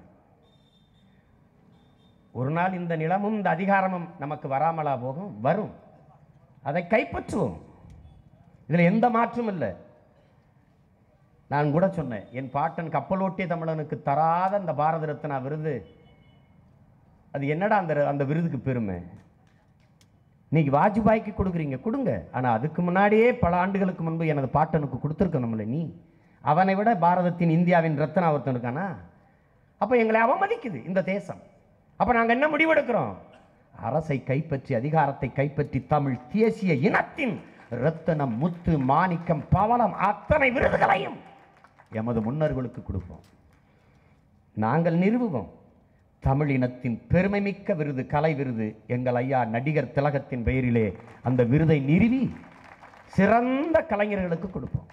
ஒரு நாள் இந்த நிலமும் இந்த அதிகாரமும் நமக்கு வராமலா போகும் வரும் அதை கைப்பற்றுவோம் இதில் எந்த மாற்றும் இல்லை நான் கூட சொன்னேன் என் பாட்டன் கப்பலோட்டிய தமிழனுக்கு தராத அந்த பாரத ரத்னா விருது அது என்னடா அந்த அந்த விருதுக்கு பெருமை இன்னைக்கு வாஜ்பாய்க்கு கொடுக்குறீங்க கொடுங்க ஆனால் அதுக்கு முன்னாடியே பல ஆண்டுகளுக்கு முன்பு எனது பாட்டனுக்கு கொடுத்துருக்கணும்ல நீ அவனை விட பாரதத்தின் இந்தியாவின் ரத்னா ஒருத்தன் இருக்கானா அப்போ எங்களை அவமதிக்குது இந்த தேசம் அப்போ நாங்கள் என்ன முடிவெடுக்கிறோம் அரசை கைப்பற்றி அதிகாரத்தை கைப்பற்றி தமிழ் தேசிய இனத்தின் ரத்தனம் முத்து மாணிக்கம் பவளம் அத்தனை விருதுகளையும் எமது முன்னோர்களுக்கு கொடுப்போம் நாங்கள் நிறுவுவோம் தமிழ் இனத்தின் பெருமைமிக்க விருது கலை விருது எங்கள் ஐயா நடிகர் திலகத்தின் பெயரிலே அந்த விருதை நிறுவி சிறந்த கலைஞர்களுக்கு கொடுப்போம்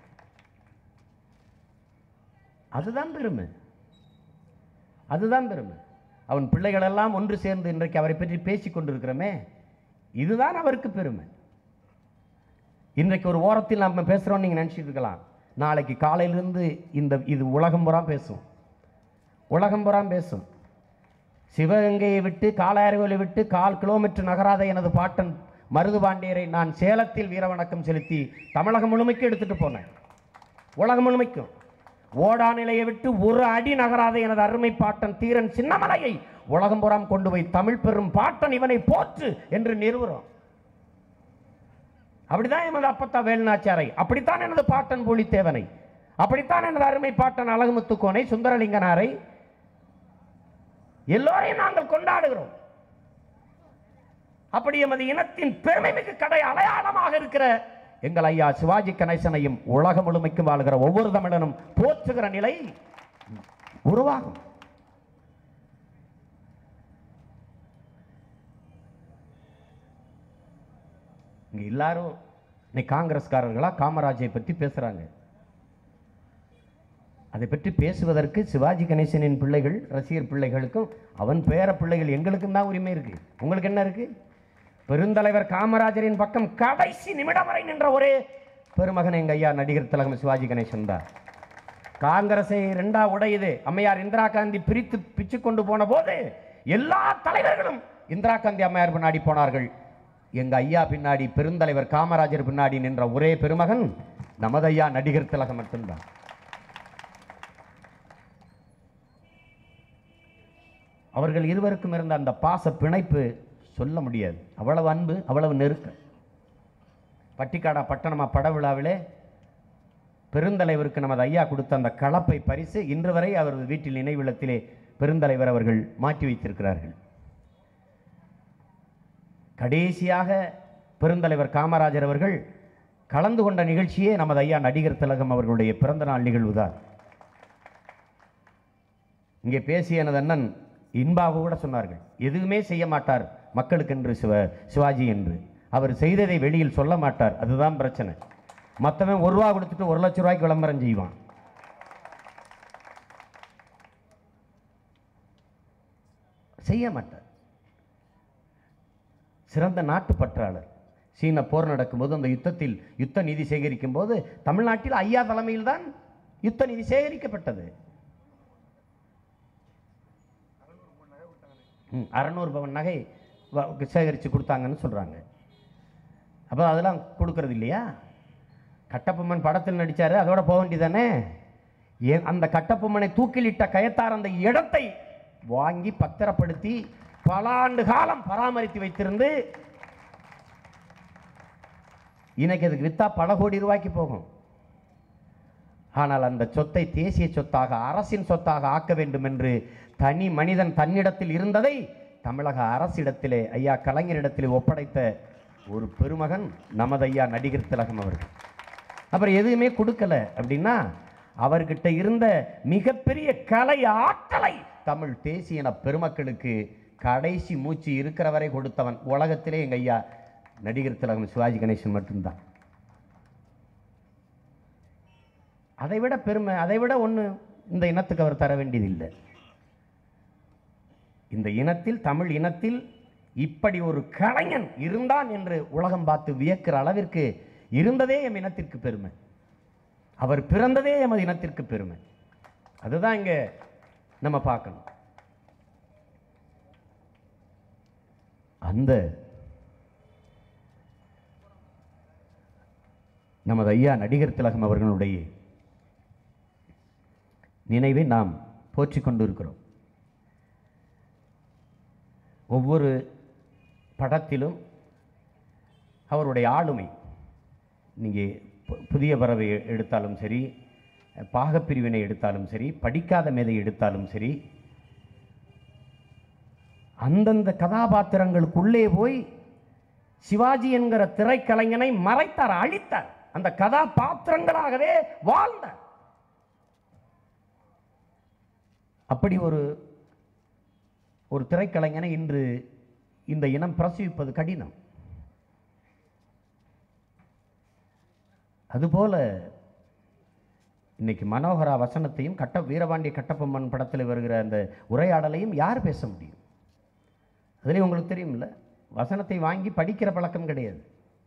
அதுதான் பெருமை அதுதான் பெருமை அவன் பிள்ளைகளெல்லாம் ஒன்று சேர்ந்து இன்றைக்கு அவரை பற்றி பேசிக் கொண்டிருக்கிறோமே இதுதான் அவருக்கு பெருமை இன்றைக்கு ஒரு ஓரத்தில் நம்ம பேசுகிறோம் நீங்கள் நினச்சிட்டு இருக்கலாம் நாளைக்கு காலையிலிருந்து இந்த இது உலகம் புறா பேசும் உலகம் புறா பேசும் சிவகங்கையை விட்டு காலாயர்கோலை விட்டு கால் கிலோமீட்டர் நகராத எனது பாட்டன் மருது பாண்டியரை நான் சேலத்தில் வீரவணக்கம் செலுத்தி தமிழகம் முழுமைக்கு எடுத்துட்டு போனேன் உலகம் முழுமைக்கும் ஓடா நிலையை விட்டு ஒரு அடி நகராத எனது அருமை பாட்டன் தீரன் சின்னமலையை உலகம் புறம் கொண்டு போய் தமிழ் பெரும் பாட்டன் இவனை போற்று என்று நிறுவுறோம் அப்படிதான் எனது அப்பத்தா வேலுநாச்சாரை அப்படித்தான் எனது பாட்டன் பூலித்தேவனை அப்படித்தான் எனது அருமை பாட்டன் அழகுமுத்துக்கோனை சுந்தரலிங்கனாரை எல்லோரையும் நாங்கள் கொண்டாடுகிறோம் அப்படி எமது இனத்தின் பெருமைமிகு கடை அடையாளமாக இருக்கிற எங்கள் ஐயா சிவாஜி கணேசனையும் உலகம் முழுமைக்கும் வாழ்கிற ஒவ்வொரு தமிழனும் போற்றுகிற நிலை உருவாகும் இங்க எல்லாரும் இன்னைக்கு காங்கிரஸ்காரர்களா காமராஜை பற்றி பேசுறாங்க அதை பற்றி பேசுவதற்கு சிவாஜி கணேசனின் பிள்ளைகள் ரசிகர் பிள்ளைகளுக்கும் அவன் பேர பிள்ளைகள் எங்களுக்கும் தான் உரிமை இருக்கு உங்களுக்கு என்ன இருக்கு பெருந்தலைவர் காமராஜரின் பக்கம் கடைசி நிமிடம் வரை நின்ற ஒரே பெருமகன் எங்க ஐயா நடிகர் திலகம் சிவாஜி கணேசன் தான் காங்கிரஸை ரெண்டா உடையுது அம்மையார் இந்திரா காந்தி பிரித்து பிச்சு கொண்டு போன போது எல்லா தலைவர்களும் இந்திரா காந்தி அம்மையார் பின்னாடி போனார்கள் எங்க ஐயா பின்னாடி பெருந்தலைவர் காமராஜர் பின்னாடி நின்ற ஒரே பெருமகன் நமது ஐயா நடிகர் திலகம் மட்டும்தான் அவர்கள் இருவருக்கும் இருந்த அந்த பாச பிணைப்பு சொல்ல முடியாது அவ்வளவு அன்பு அவ்வளவு நெருக்கம் பட்டிக்காடா பட்டணமா பட விழாவிலே பெருந்தலைவருக்கு நமது ஐயா கொடுத்த அந்த கலப்பை பரிசு இன்று வரை அவரது வீட்டில் நினைவில்லத்திலே பெருந்தலைவர் அவர்கள் மாற்றி வைத்திருக்கிறார்கள் கடைசியாக பெருந்தலைவர் காமராஜர் அவர்கள் கலந்து கொண்ட நிகழ்ச்சியே நமது ஐயா நடிகர் திலகம் அவர்களுடைய பிறந்த நாள் நிகழ்வுதான் இங்கே பேசிய எனது அண்ணன் இன்பாக கூட சொன்னார்கள் எதுவுமே செய்ய மாட்டார் மக்களுக்கென்று சிவ சிவாஜி என்று அவர் செய்ததை வெளியில் சொல்ல மாட்டார் அதுதான் பிரச்சனை மற்றவன் ஒரு ரூபா கொடுத்துட்டு ஒரு லட்ச ரூபாய்க்கு விளம்பரம் செய்வான் செய்ய மாட்டார் சிறந்த நாட்டு பற்றாளர் சீன போர் நடக்கும்போது அந்த யுத்தத்தில் யுத்த நிதி சேகரிக்கும் போது தமிழ்நாட்டில் ஐயா தலைமையில் தான் யுத்த நிதி சேகரிக்கப்பட்டது ம், அறநூறு பவன் நகை சேகரித்து கொடுத்தாங்கன்னு சொல்கிறாங்க அப்போ அதெல்லாம் கொடுக்கறது இல்லையா கட்டபொம்மன் படத்தில் நடித்தார் அதோட போக வேண்டியதானே ஏன் அந்த கட்டபொம்மனை தூக்கிலிட்ட கயத்தார் அந்த இடத்தை வாங்கி பத்திரப்படுத்தி பல ஆண்டு காலம் பராமரித்து வைத்திருந்து இன்னைக்கு அதுக்கு வித்தா பல கோடி ரூபாய்க்கு போகும் ஆனால் அந்த சொத்தை தேசிய சொத்தாக அரசின் சொத்தாக ஆக்க வேண்டும் என்று தனி மனிதன் தன்னிடத்தில் இருந்ததை தமிழக அரசிடத்திலே ஐயா கலைஞரிடத்திலே ஒப்படைத்த ஒரு பெருமகன் நமது ஐயா நடிகர் திலகம் அவர்கள் அப்புறம் எதுவுமே கொடுக்கல அப்படின்னா அவர்கிட்ட இருந்த மிகப்பெரிய கலை ஆற்றலை தமிழ் தேசியன பெருமக்களுக்கு கடைசி மூச்சு இருக்கிற வரை கொடுத்தவன் உலகத்திலே எங்க ஐயா நடிகர் திலகம் சிவாஜி கணேசன் மட்டும்தான் அதை விட பெருமை அதை விட ஒன்று இந்த இனத்துக்கு அவர் தர வேண்டியதில்லை இந்த இனத்தில் தமிழ் இனத்தில் இப்படி ஒரு கலைஞன் இருந்தான் என்று உலகம் பார்த்து வியக்கிற அளவிற்கு இருந்ததே எம் இனத்திற்கு பெருமை அவர் பிறந்ததே எமது இனத்திற்கு பெருமை அதுதான் இங்க நம்ம பார்க்கணும் அந்த நமது ஐயா நடிகர் திலகம் அவர்களுடைய நினைவை நாம் போற்றிக் கொண்டிருக்கிறோம் ஒவ்வொரு படத்திலும் அவருடைய ஆளுமை நீங்கள் புதிய பறவை எடுத்தாலும் சரி பாகப்பிரிவினை எடுத்தாலும் சரி படிக்காத மேதை எடுத்தாலும் சரி அந்தந்த கதாபாத்திரங்களுக்குள்ளே போய் சிவாஜி என்கிற திரைக்கலைஞனை மறைத்தார் அழித்தார் அந்த கதாபாத்திரங்களாகவே வாழ்ந்தார் அப்படி ஒரு ஒரு திரைக்கலைஞனை இன்று இந்த இனம் பிரசவிப்பது கடினம் அதுபோல இன்னைக்கு மனோகரா வசனத்தையும் கட்ட வீரபாண்டிய கட்டபொம்மன் படத்தில் வருகிற அந்த உரையாடலையும் யார் பேச முடியும் அதுலேயும் உங்களுக்கு தெரியும்ல வசனத்தை வாங்கி படிக்கிற பழக்கம் கிடையாது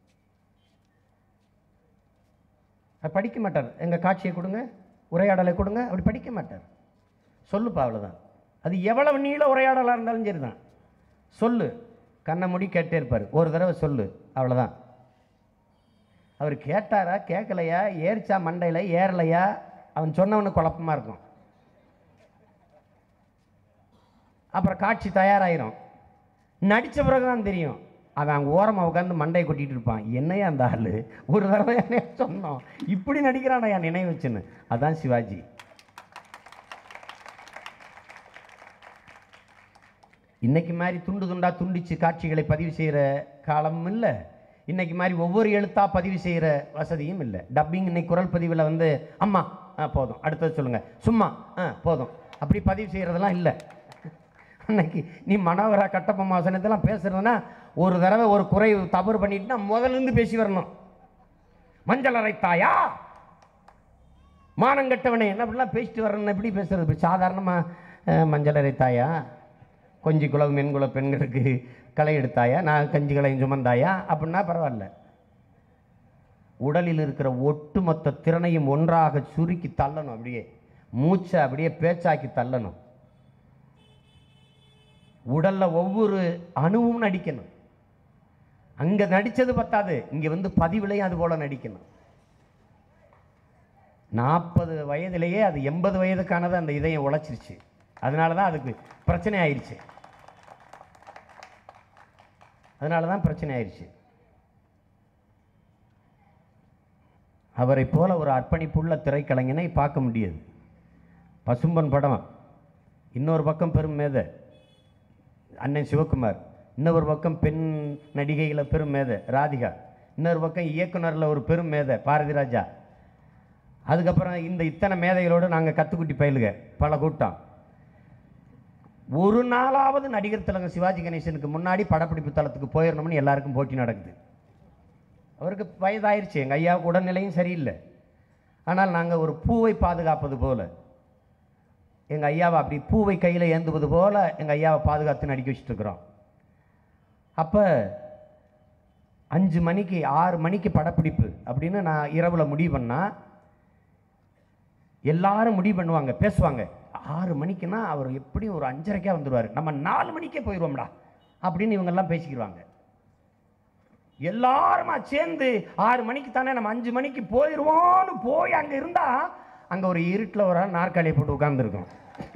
அது படிக்க மாட்டார் எங்கள் காட்சியை கொடுங்க உரையாடலை கொடுங்க அப்படி படிக்க மாட்டார் சொல்லுப்பா அவ்வளோதான் அது எவ்வளவு நீள உரையாடலாக இருந்தாலும் சரி தான் சொல்லு கண்ணை மூடி கேட்டே இருப்பார் ஒரு தடவை சொல்லு அவ்வளோதான் அவர் கேட்டாரா கேட்கலையா ஏறிச்சா மண்டையில் ஏறலையா அவன் சொன்னவனுக்கு குழப்பமா இருக்கும் அப்புறம் காட்சி தயாராயிரும் நடித்த பிறகு தான் தெரியும் அவன் அங்கே ஓரமாக உட்காந்து மண்டையை கொட்டிட்டு இருப்பான் என்னையா அந்த ஆள் ஒரு தடவை என்னைய சொன்னோம் இப்படி நடிக்கிறானா என் நினைவு வச்சுன்னு அதான் சிவாஜி இன்னைக்கு மாதிரி துண்டு துண்டா துண்டிச்சு காட்சிகளை பதிவு செய்கிற காலமும் இல்லை இன்னைக்கு மாதிரி ஒவ்வொரு எழுத்தா பதிவு செய்கிற வசதியும் இல்லை டப்பிங் இன்னைக்கு குரல் பதிவில் வந்து அம்மா ஆ போதும் அடுத்தது சொல்லுங்க சும்மா ஆ போதும் அப்படி பதிவு செய்கிறதெல்லாம் இல்லை அன்னைக்கு நீ மனோகரா கட்டப்பம்மா வசனத்தெல்லாம் பேசுறதுன்னா ஒரு தடவை ஒரு குறை தவறு பண்ணிட்டுனா முதல்ல இருந்து பேசி வரணும் மஞ்சள் அரைத்தாயா மானங்கட்டவனே என்ன அப்படிலாம் பேசிட்டு வரணும் எப்படி பேசுறது இப்படி சாதாரணமாக மஞ்சள் அரைத்தாயா கொஞ்சி குலவு மென்குல பெண்களுக்கு களை எடுத்தாயா நான் கஞ்சி களையும் சுமந்தாயா அப்படின்னா பரவாயில்ல உடலில் இருக்கிற ஒட்டுமொத்த திறனையும் ஒன்றாக சுருக்கி தள்ளணும் அப்படியே மூச்சை அப்படியே பேச்சாக்கி தள்ளணும் உடல்ல ஒவ்வொரு அணுவும் நடிக்கணும் அங்க நடிச்சது பத்தாது இங்க வந்து பதிவிலையும் அது போல நடிக்கணும் நாற்பது வயதிலேயே அது எண்பது வயதுக்கானது அந்த இதயம் உழைச்சிருச்சு அதனால தான் அதுக்கு பிரச்சனை ஆயிடுச்சு அதனால தான் பிரச்சனை ஆயிடுச்சு அவரை போல ஒரு அர்ப்பணிப்புள்ள திரைக்கலைஞனை பார்க்க முடியாது பசும்பன் படம் இன்னொரு பக்கம் பெரும் மேதை அண்ணன் சிவகுமார் இன்னொரு பக்கம் பெண் நடிகையில் பெரும் மேதை ராதிகா இன்னொரு பக்கம் இயக்குனரில் ஒரு பெரும் மேதை பாரதி ராஜா அதுக்கப்புறம் இந்த இத்தனை மேதைகளோடு நாங்கள் கத்துக்குட்டி பயிலுக பல கூட்டம் ஒரு நாளாவது நடிகர் திலகம் சிவாஜி கணேசனுக்கு முன்னாடி படப்பிடிப்பு தளத்துக்கு போயிடணும்னு எல்லாருக்கும் போட்டி நடக்குது அவருக்கு வயதாயிருச்சு எங்கள் ஐயாவுக்கு உடல்நிலையும் சரியில்லை ஆனால் நாங்கள் ஒரு பூவை பாதுகாப்பது போல எங்கள் ஐயாவை அப்படி பூவை கையில் ஏந்துவது போல எங்கள் ஐயாவை பாதுகாத்து நடிக்க வச்சுட்டு இருக்கிறோம் அப்போ அஞ்சு மணிக்கு ஆறு மணிக்கு படப்பிடிப்பு அப்படின்னு நான் இரவில் முடிவு பண்ணால் எல்லாரும் முடிவு பண்ணுவாங்க பேசுவாங்க ஆறு மணிக்குன்னா அவர் எப்படியும் ஒரு அஞ்சரைக்கே வந்துடுவார் நம்ம நாலு மணிக்கே போயிடுவோம்டா அப்படின்னு இவங்கெல்லாம் பேசிக்கிடுவாங்க எல்லாருமா சேர்ந்து ஆறு மணிக்கு தானே நம்ம அஞ்சு மணிக்கு போயிடுவோம்னு போய் அங்கே இருந்தா அங்கே ஒரு இருட்டில் ஒரு ஆள் நாற்காலியை போட்டு உட்கார்ந்துருக்கோம்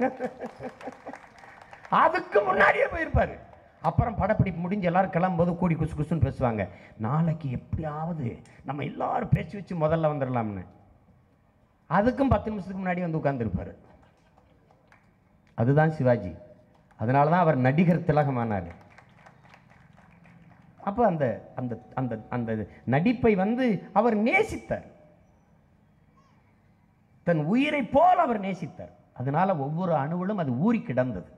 அதுக்கு முன்னாடியே போயிருப்பாரு அப்புறம் படப்பிடிப்பு முடிஞ்சு எல்லாரும் கிளம்பும்போது கூடி குசு குசுன்னு பேசுவாங்க நாளைக்கு எப்படியாவது நம்ம எல்லாரும் பேசி வச்சு முதல்ல வந்துடலாம்னு அதுக்கும் பத்து நிமிஷத்துக்கு முன்னாடி வந்து உட்கார்ந்துருப்பாரு அதுதான் சிவாஜி அதனால தான் அவர் நடிகர் திலகமானார் அப்போ அந்த அந்த அந்த அந்த நடிப்பை வந்து அவர் நேசித்தார் தன் உயிரை போல் அவர் நேசித்தார் அதனால ஒவ்வொரு அணுவிலும் அது ஊறி கிடந்தது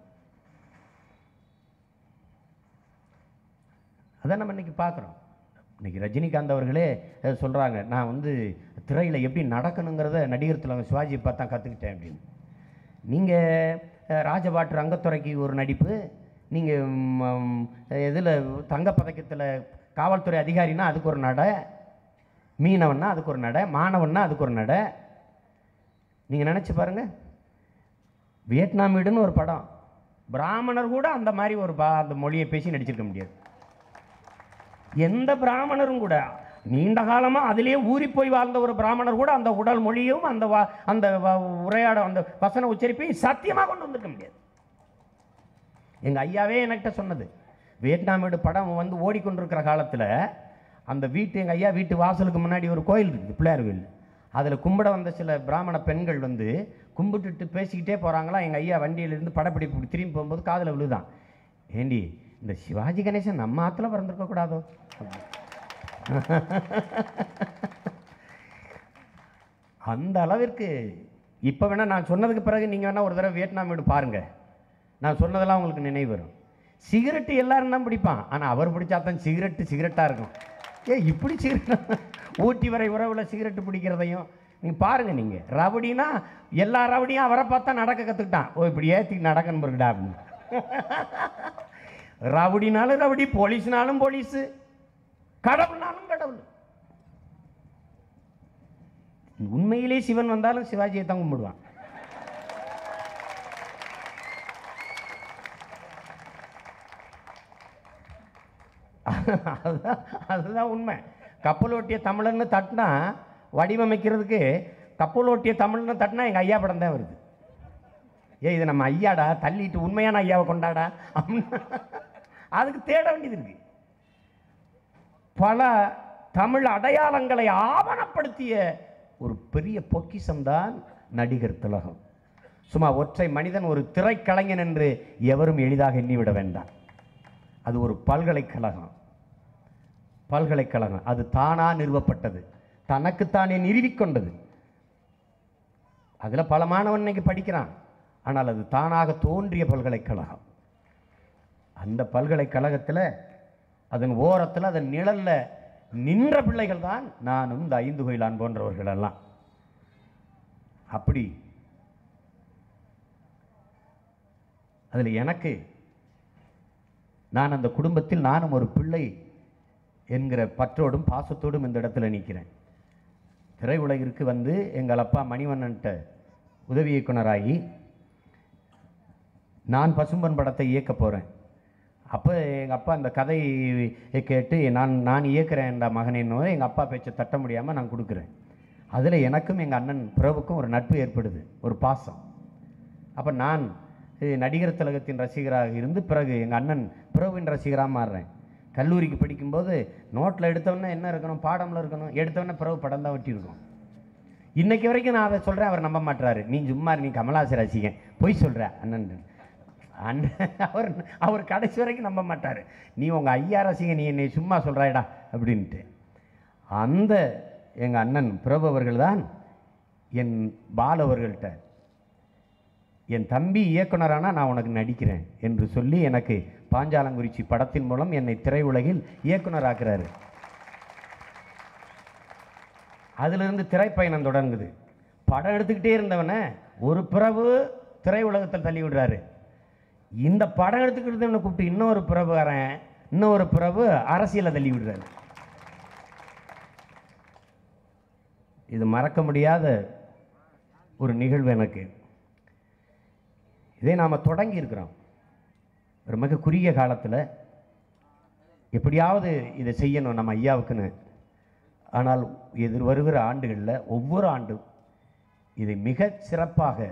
அதான் நம்ம இன்னைக்கு பார்க்குறோம் இன்னைக்கு ரஜினிகாந்த் அவர்களே அஹ், சொல்றாங்க நான் வந்து திரையில் எப்படி நடக்கணுங்கிறத நடிகர் திலகம் சிவாஜியை பார்த்து தான் கற்றுக்கிட்டேன் அப்படின்னு நீங்கள் ராஜபாட்டு ரங்கத்துறைக்கு ஒரு நடிப்பு நீங்கள் இதில் தங்கப்பதக்கத்தில் காவல்துறை அதிகாரினா அதுக்கு ஒரு நடை மீனவன்னா அதுக்கு ஒரு நடை மாணவன்னா அதுக்கு ஒரு நடை நீங்கள் நினச்சி பாருங்க வியட்நாம் வீடுன்னு ஒரு படம் பிராமணர் கூட அந்த மாதிரி ஒரு பா அந்த மொழியை பேசி நடிச்சிருக்க முடியாது எந்த பிராமணரும் கூட நீண்ட காலமாக அதிலேயே ஊறி போய் வாழ்ந்த ஒரு பிராமணர் கூட அந்த உடல் மொழியும் அந்த வா- அந்த வ- உரையாட அந்த வசன உச்சரிப்பையும் சத்தியமாக கொண்டு வந்திருக்க முடியாது எங்கள் ஐயாவே என்கிட்ட சொன்னது வியட்நாம் வீடு படம் வந்து ஓடிக்கொண்டிருக்கிற காலத்தில் அந்த வீட்டு எங்கள் ஐயா வீட்டு வாசலுக்கு முன்னாடி ஒரு கோயில் இருக்குது பிள்ளையார் கோயில் அதில் கும்பிட வந்த சில பிராமண பெண்கள் வந்து கும்பிட்டுட்டு பேசிக்கிட்டே போகிறாங்களா எங்கள் ஐயா வண்டியிலிருந்து படப்பிடிப்பு இப்படி திரும்பி போகும்போது காதில் விழுதான் ஏண்டி இந்த சிவாஜி கணேசன் நம்ம ஆற்றுல பிறந்திருக்க கூடாதோ அந்த அளவிற்கு இப்போ வேணால் நான் சொன்னதுக்கு பிறகு நீங்கள் வேணால் ஒரு தடவை வியட்நாம் வீடு பாருங்கள் நான் சொன்னதெல்லாம் உங்களுக்கு நினைவு வரும் சிகரெட்டு எல்லாரும் தான் பிடிப்பான் ஆனால் அவர் பிடிச்சா தான் சிகரெட்டு சிகரெட்டாக இருக்கும் ஏ இப்படி சிகரெட் ஊட்டி வரை உறவில் சிகரெட்டு பிடிக்கிறதையும் நீங்கள் பாருங்கள் நீங்கள் ரவுடினா எல்லா ரவுடியும் அவரை பார்த்தா நடக்க கற்றுக்கிட்டான் ஓ இப்படி ஏற்றி நடக்கணும் இருக்குடா அப்படின்னு ரவுடினாலும் ரவுடி போலீஸ்னாலும் போலீஸு கடவுள்னாலும் கடவுள் உண்மையிலே சிவன் வந்தாலும் சிவாஜியை தான் கும்பிடுவான் அதுதான் அதுதான் உண்மை கப்பலோட்டிய தமிழன்னு தட்டினா வடிவமைக்கிறதுக்கு கப்பலோட்டிய தமிழ்னு தட்டினா எங்கள் ஐயா படம் தான் வருது ஏ இது நம்ம ஐயாடா தள்ளிட்டு உண்மையான ஐயாவை கொண்டாடா அப்படின்னு அதுக்கு தேட வேண்டியது இருக்கு பல தமிழ் அடையாளங்களை ஆவணப்படுத்திய ஒரு பெரிய பொக்கிஷம்தான் நடிகர் திலகம் சும்மா ஒற்றை மனிதன் ஒரு திரைக்கலைஞன் என்று எவரும் எளிதாக எண்ணிவிட வேண்டாம் அது ஒரு பல்கலைக்கழகம் பல்கலைக்கழகம் அது தானா நிறுவப்பட்டது தனக்குத்தானே நிறுவிக்கொண்டது அதில் பல மாணவன் இன்னைக்கு படிக்கிறான் ஆனால் அது தானாக தோன்றிய பல்கலைக்கழகம் அந்த பல்கலைக்கழகத்தில் அதன் ஓரத்தில் அதன் நிழல்ல நின்ற பிள்ளைகள் தான் நானும் இந்த ஐந்து கோயிலான் போன்றவர்கள் எல்லாம் அப்படி அதில் எனக்கு நான் அந்த குடும்பத்தில் நானும் ஒரு பிள்ளை என்கிற பற்றோடும் பாசத்தோடும் இந்த இடத்துல நிற்கிறேன் திரையுலகிற்கு வந்து எங்கள் அப்பா மணிவண்ணன்ட்ட உதவி இயக்குனராகி நான் பசும்பன் படத்தை இயக்க போகிறேன் அப்போ எங்கள் அப்பா அந்த கதையை கேட்டு நான் நான் இயக்குறேன்டா மகனேன்னு எங்கள் அப்பா பேச்சை தட்ட முடியாமல் நான் கொடுக்குறேன் அதில் எனக்கும் எங்கள் அண்ணன் பிரபுக்கும் ஒரு நட்பு ஏற்படுது ஒரு பாசம் அப்போ நான் அஹ், நடிகர் திலகத்தின் ரசிகராக இருந்து பிறகு எங்கள் அண்ணன் பிரபுவின் ரசிகராக மாறுறேன் கல்லூரிக்கு படிக்கும்போது நோட்டில் எடுத்தவொடனே என்ன இருக்கணும் பாடம்ல இருக்கணும் எடுத்தவொடனே பிரபு படம் தான் ஒட்டியிருக்கோம் இன்னைக்கு வரைக்கும் நான் அதை சொல்கிறேன் அவர் நம்ப மாட்டாரு நீ சும்மா இரு, நீ கமலாச ரசிகன் பொய் சொல்கிற அண்ணன் அண்ணன் அவர் அவர் கடைசி வரைக்கும் நம்ப மாட்டார் நீ உங்கள் ஐயா ரசிகன் நீ என்னை சும்மா சொல்கிறாயடா அப்படின்ட்டு அந்த எங்கள் அண்ணன் பிரபு அவர்கள் தான் என் பால் அவர்கள்ட்ட என் தம்பி இயக்குனரானா நான் உனக்கு நடிக்கிறேன் என்று சொல்லி எனக்கு பாஞ்சாலங்குறிச்சி படத்தின் மூலம் என்னை திரையுலகில் இயக்குனராக்குறாரு அதிலிருந்து திரைப்பயணம் தொடங்குது படம் எடுத்துக்கிட்டே இருந்தவனை ஒரு பிறவு திரையுலகத்தில் தள்ளி விடுறாரு இந்த படம் எடுத்துக்கிட்டு இருந்தவனை கூப்பிட்டு இன்னொரு பிறவுகாரன் இன்னொரு பிறவு அரசியலை தள்ளி விடுறாரு இது மறக்க முடியாத ஒரு நிகழ்வு எனக்கு இதை நாம் தொடங்கி இருக்கிறோம் ஒரு மிக குறுகிய காலத்தில் எப்படியாவது இதை செய்யணும் நம்ம ஐயாவுக்குன்னு ஆனால் எதிர் வருகிற ஆண்டுகளில் ஒவ்வொரு ஆண்டும் இதை மிகச் சிறப்பாக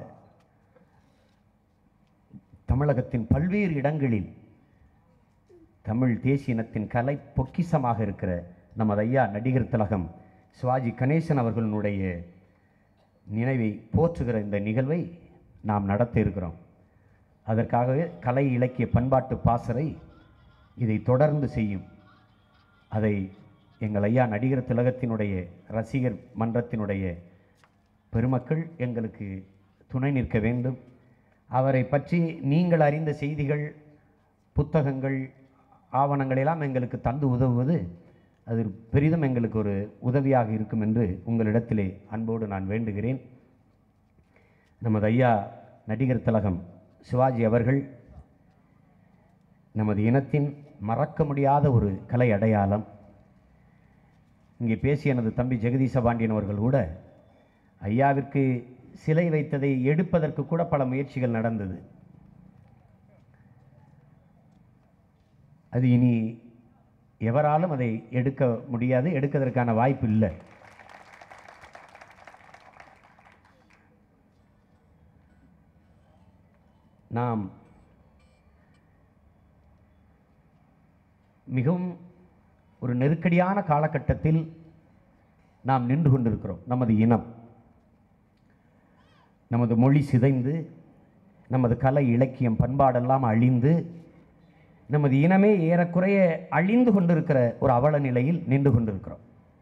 தமிழகத்தின் பல்வேறு இடங்களில் தமிழ் தேசிய இனத்தின் கலை பொக்கிஷமாக இருக்கிற நமது ஐயா நடிகர் திலகம் சிவாஜி கணேசன் அவர்களுடைய நினைவை போற்றுகிற இந்த நிகழ்வை நாம் நடத்த இருக்கிறோம் அதற்காகவே கலை இலக்கிய பண்பாட்டு பாசறை இதை தொடர்ந்து செய்யும் அதை எங்கள் ஐயா நடிகர் திலகத்தினுடைய ரசிகர் மன்றத்தினுடைய பெருமக்கள் எங்களுக்கு துணை நிற்க வேண்டும் அவரை பற்றி நீங்கள் அறிந்த செய்திகள் புத்தகங்கள் ஆவணங்கள் எல்லாம் எங்களுக்கு தந்து உதவுவது அது பெரிதும் எங்களுக்கு ஒரு உதவியாக இருக்கும் என்று உங்களிடத்திலே அன்போடு நான் வேண்டுகிறேன் நமது ஐயா நடிகர் திலகம் சிவாஜி அவர்கள் நமது இனத்தின் மறக்க முடியாத ஒரு கலை அடையாளம் இங்கே பேசிய எனது தம்பி ஜெகதீச பாண்டியன் அவர்கள் கூட ஐயாவிற்கு சிலை வைத்ததை எடுப்பதற்கு கூட பல முயற்சிகள் நடந்தது அது இனி எவராலும் அதை எடுக்க முடியாது எடுக்கிறதற்கான வாய்ப்பு இல்லை நாம் மிகவும் ஒரு நெருக்கடியான காலகட்டத்தில் நாம் நின்று கொண்டிருக்கிறோம் நமது இனம் நமது மொழி சிதைந்து நமது கலை இலக்கியம் பண்பாடெல்லாம் அழிந்து நமது இனமே ஏறக்குறைய அழிந்து கொண்டிருக்கிற ஒரு அவல நிலையில் நின்று கொண்டிருக்கிறோம்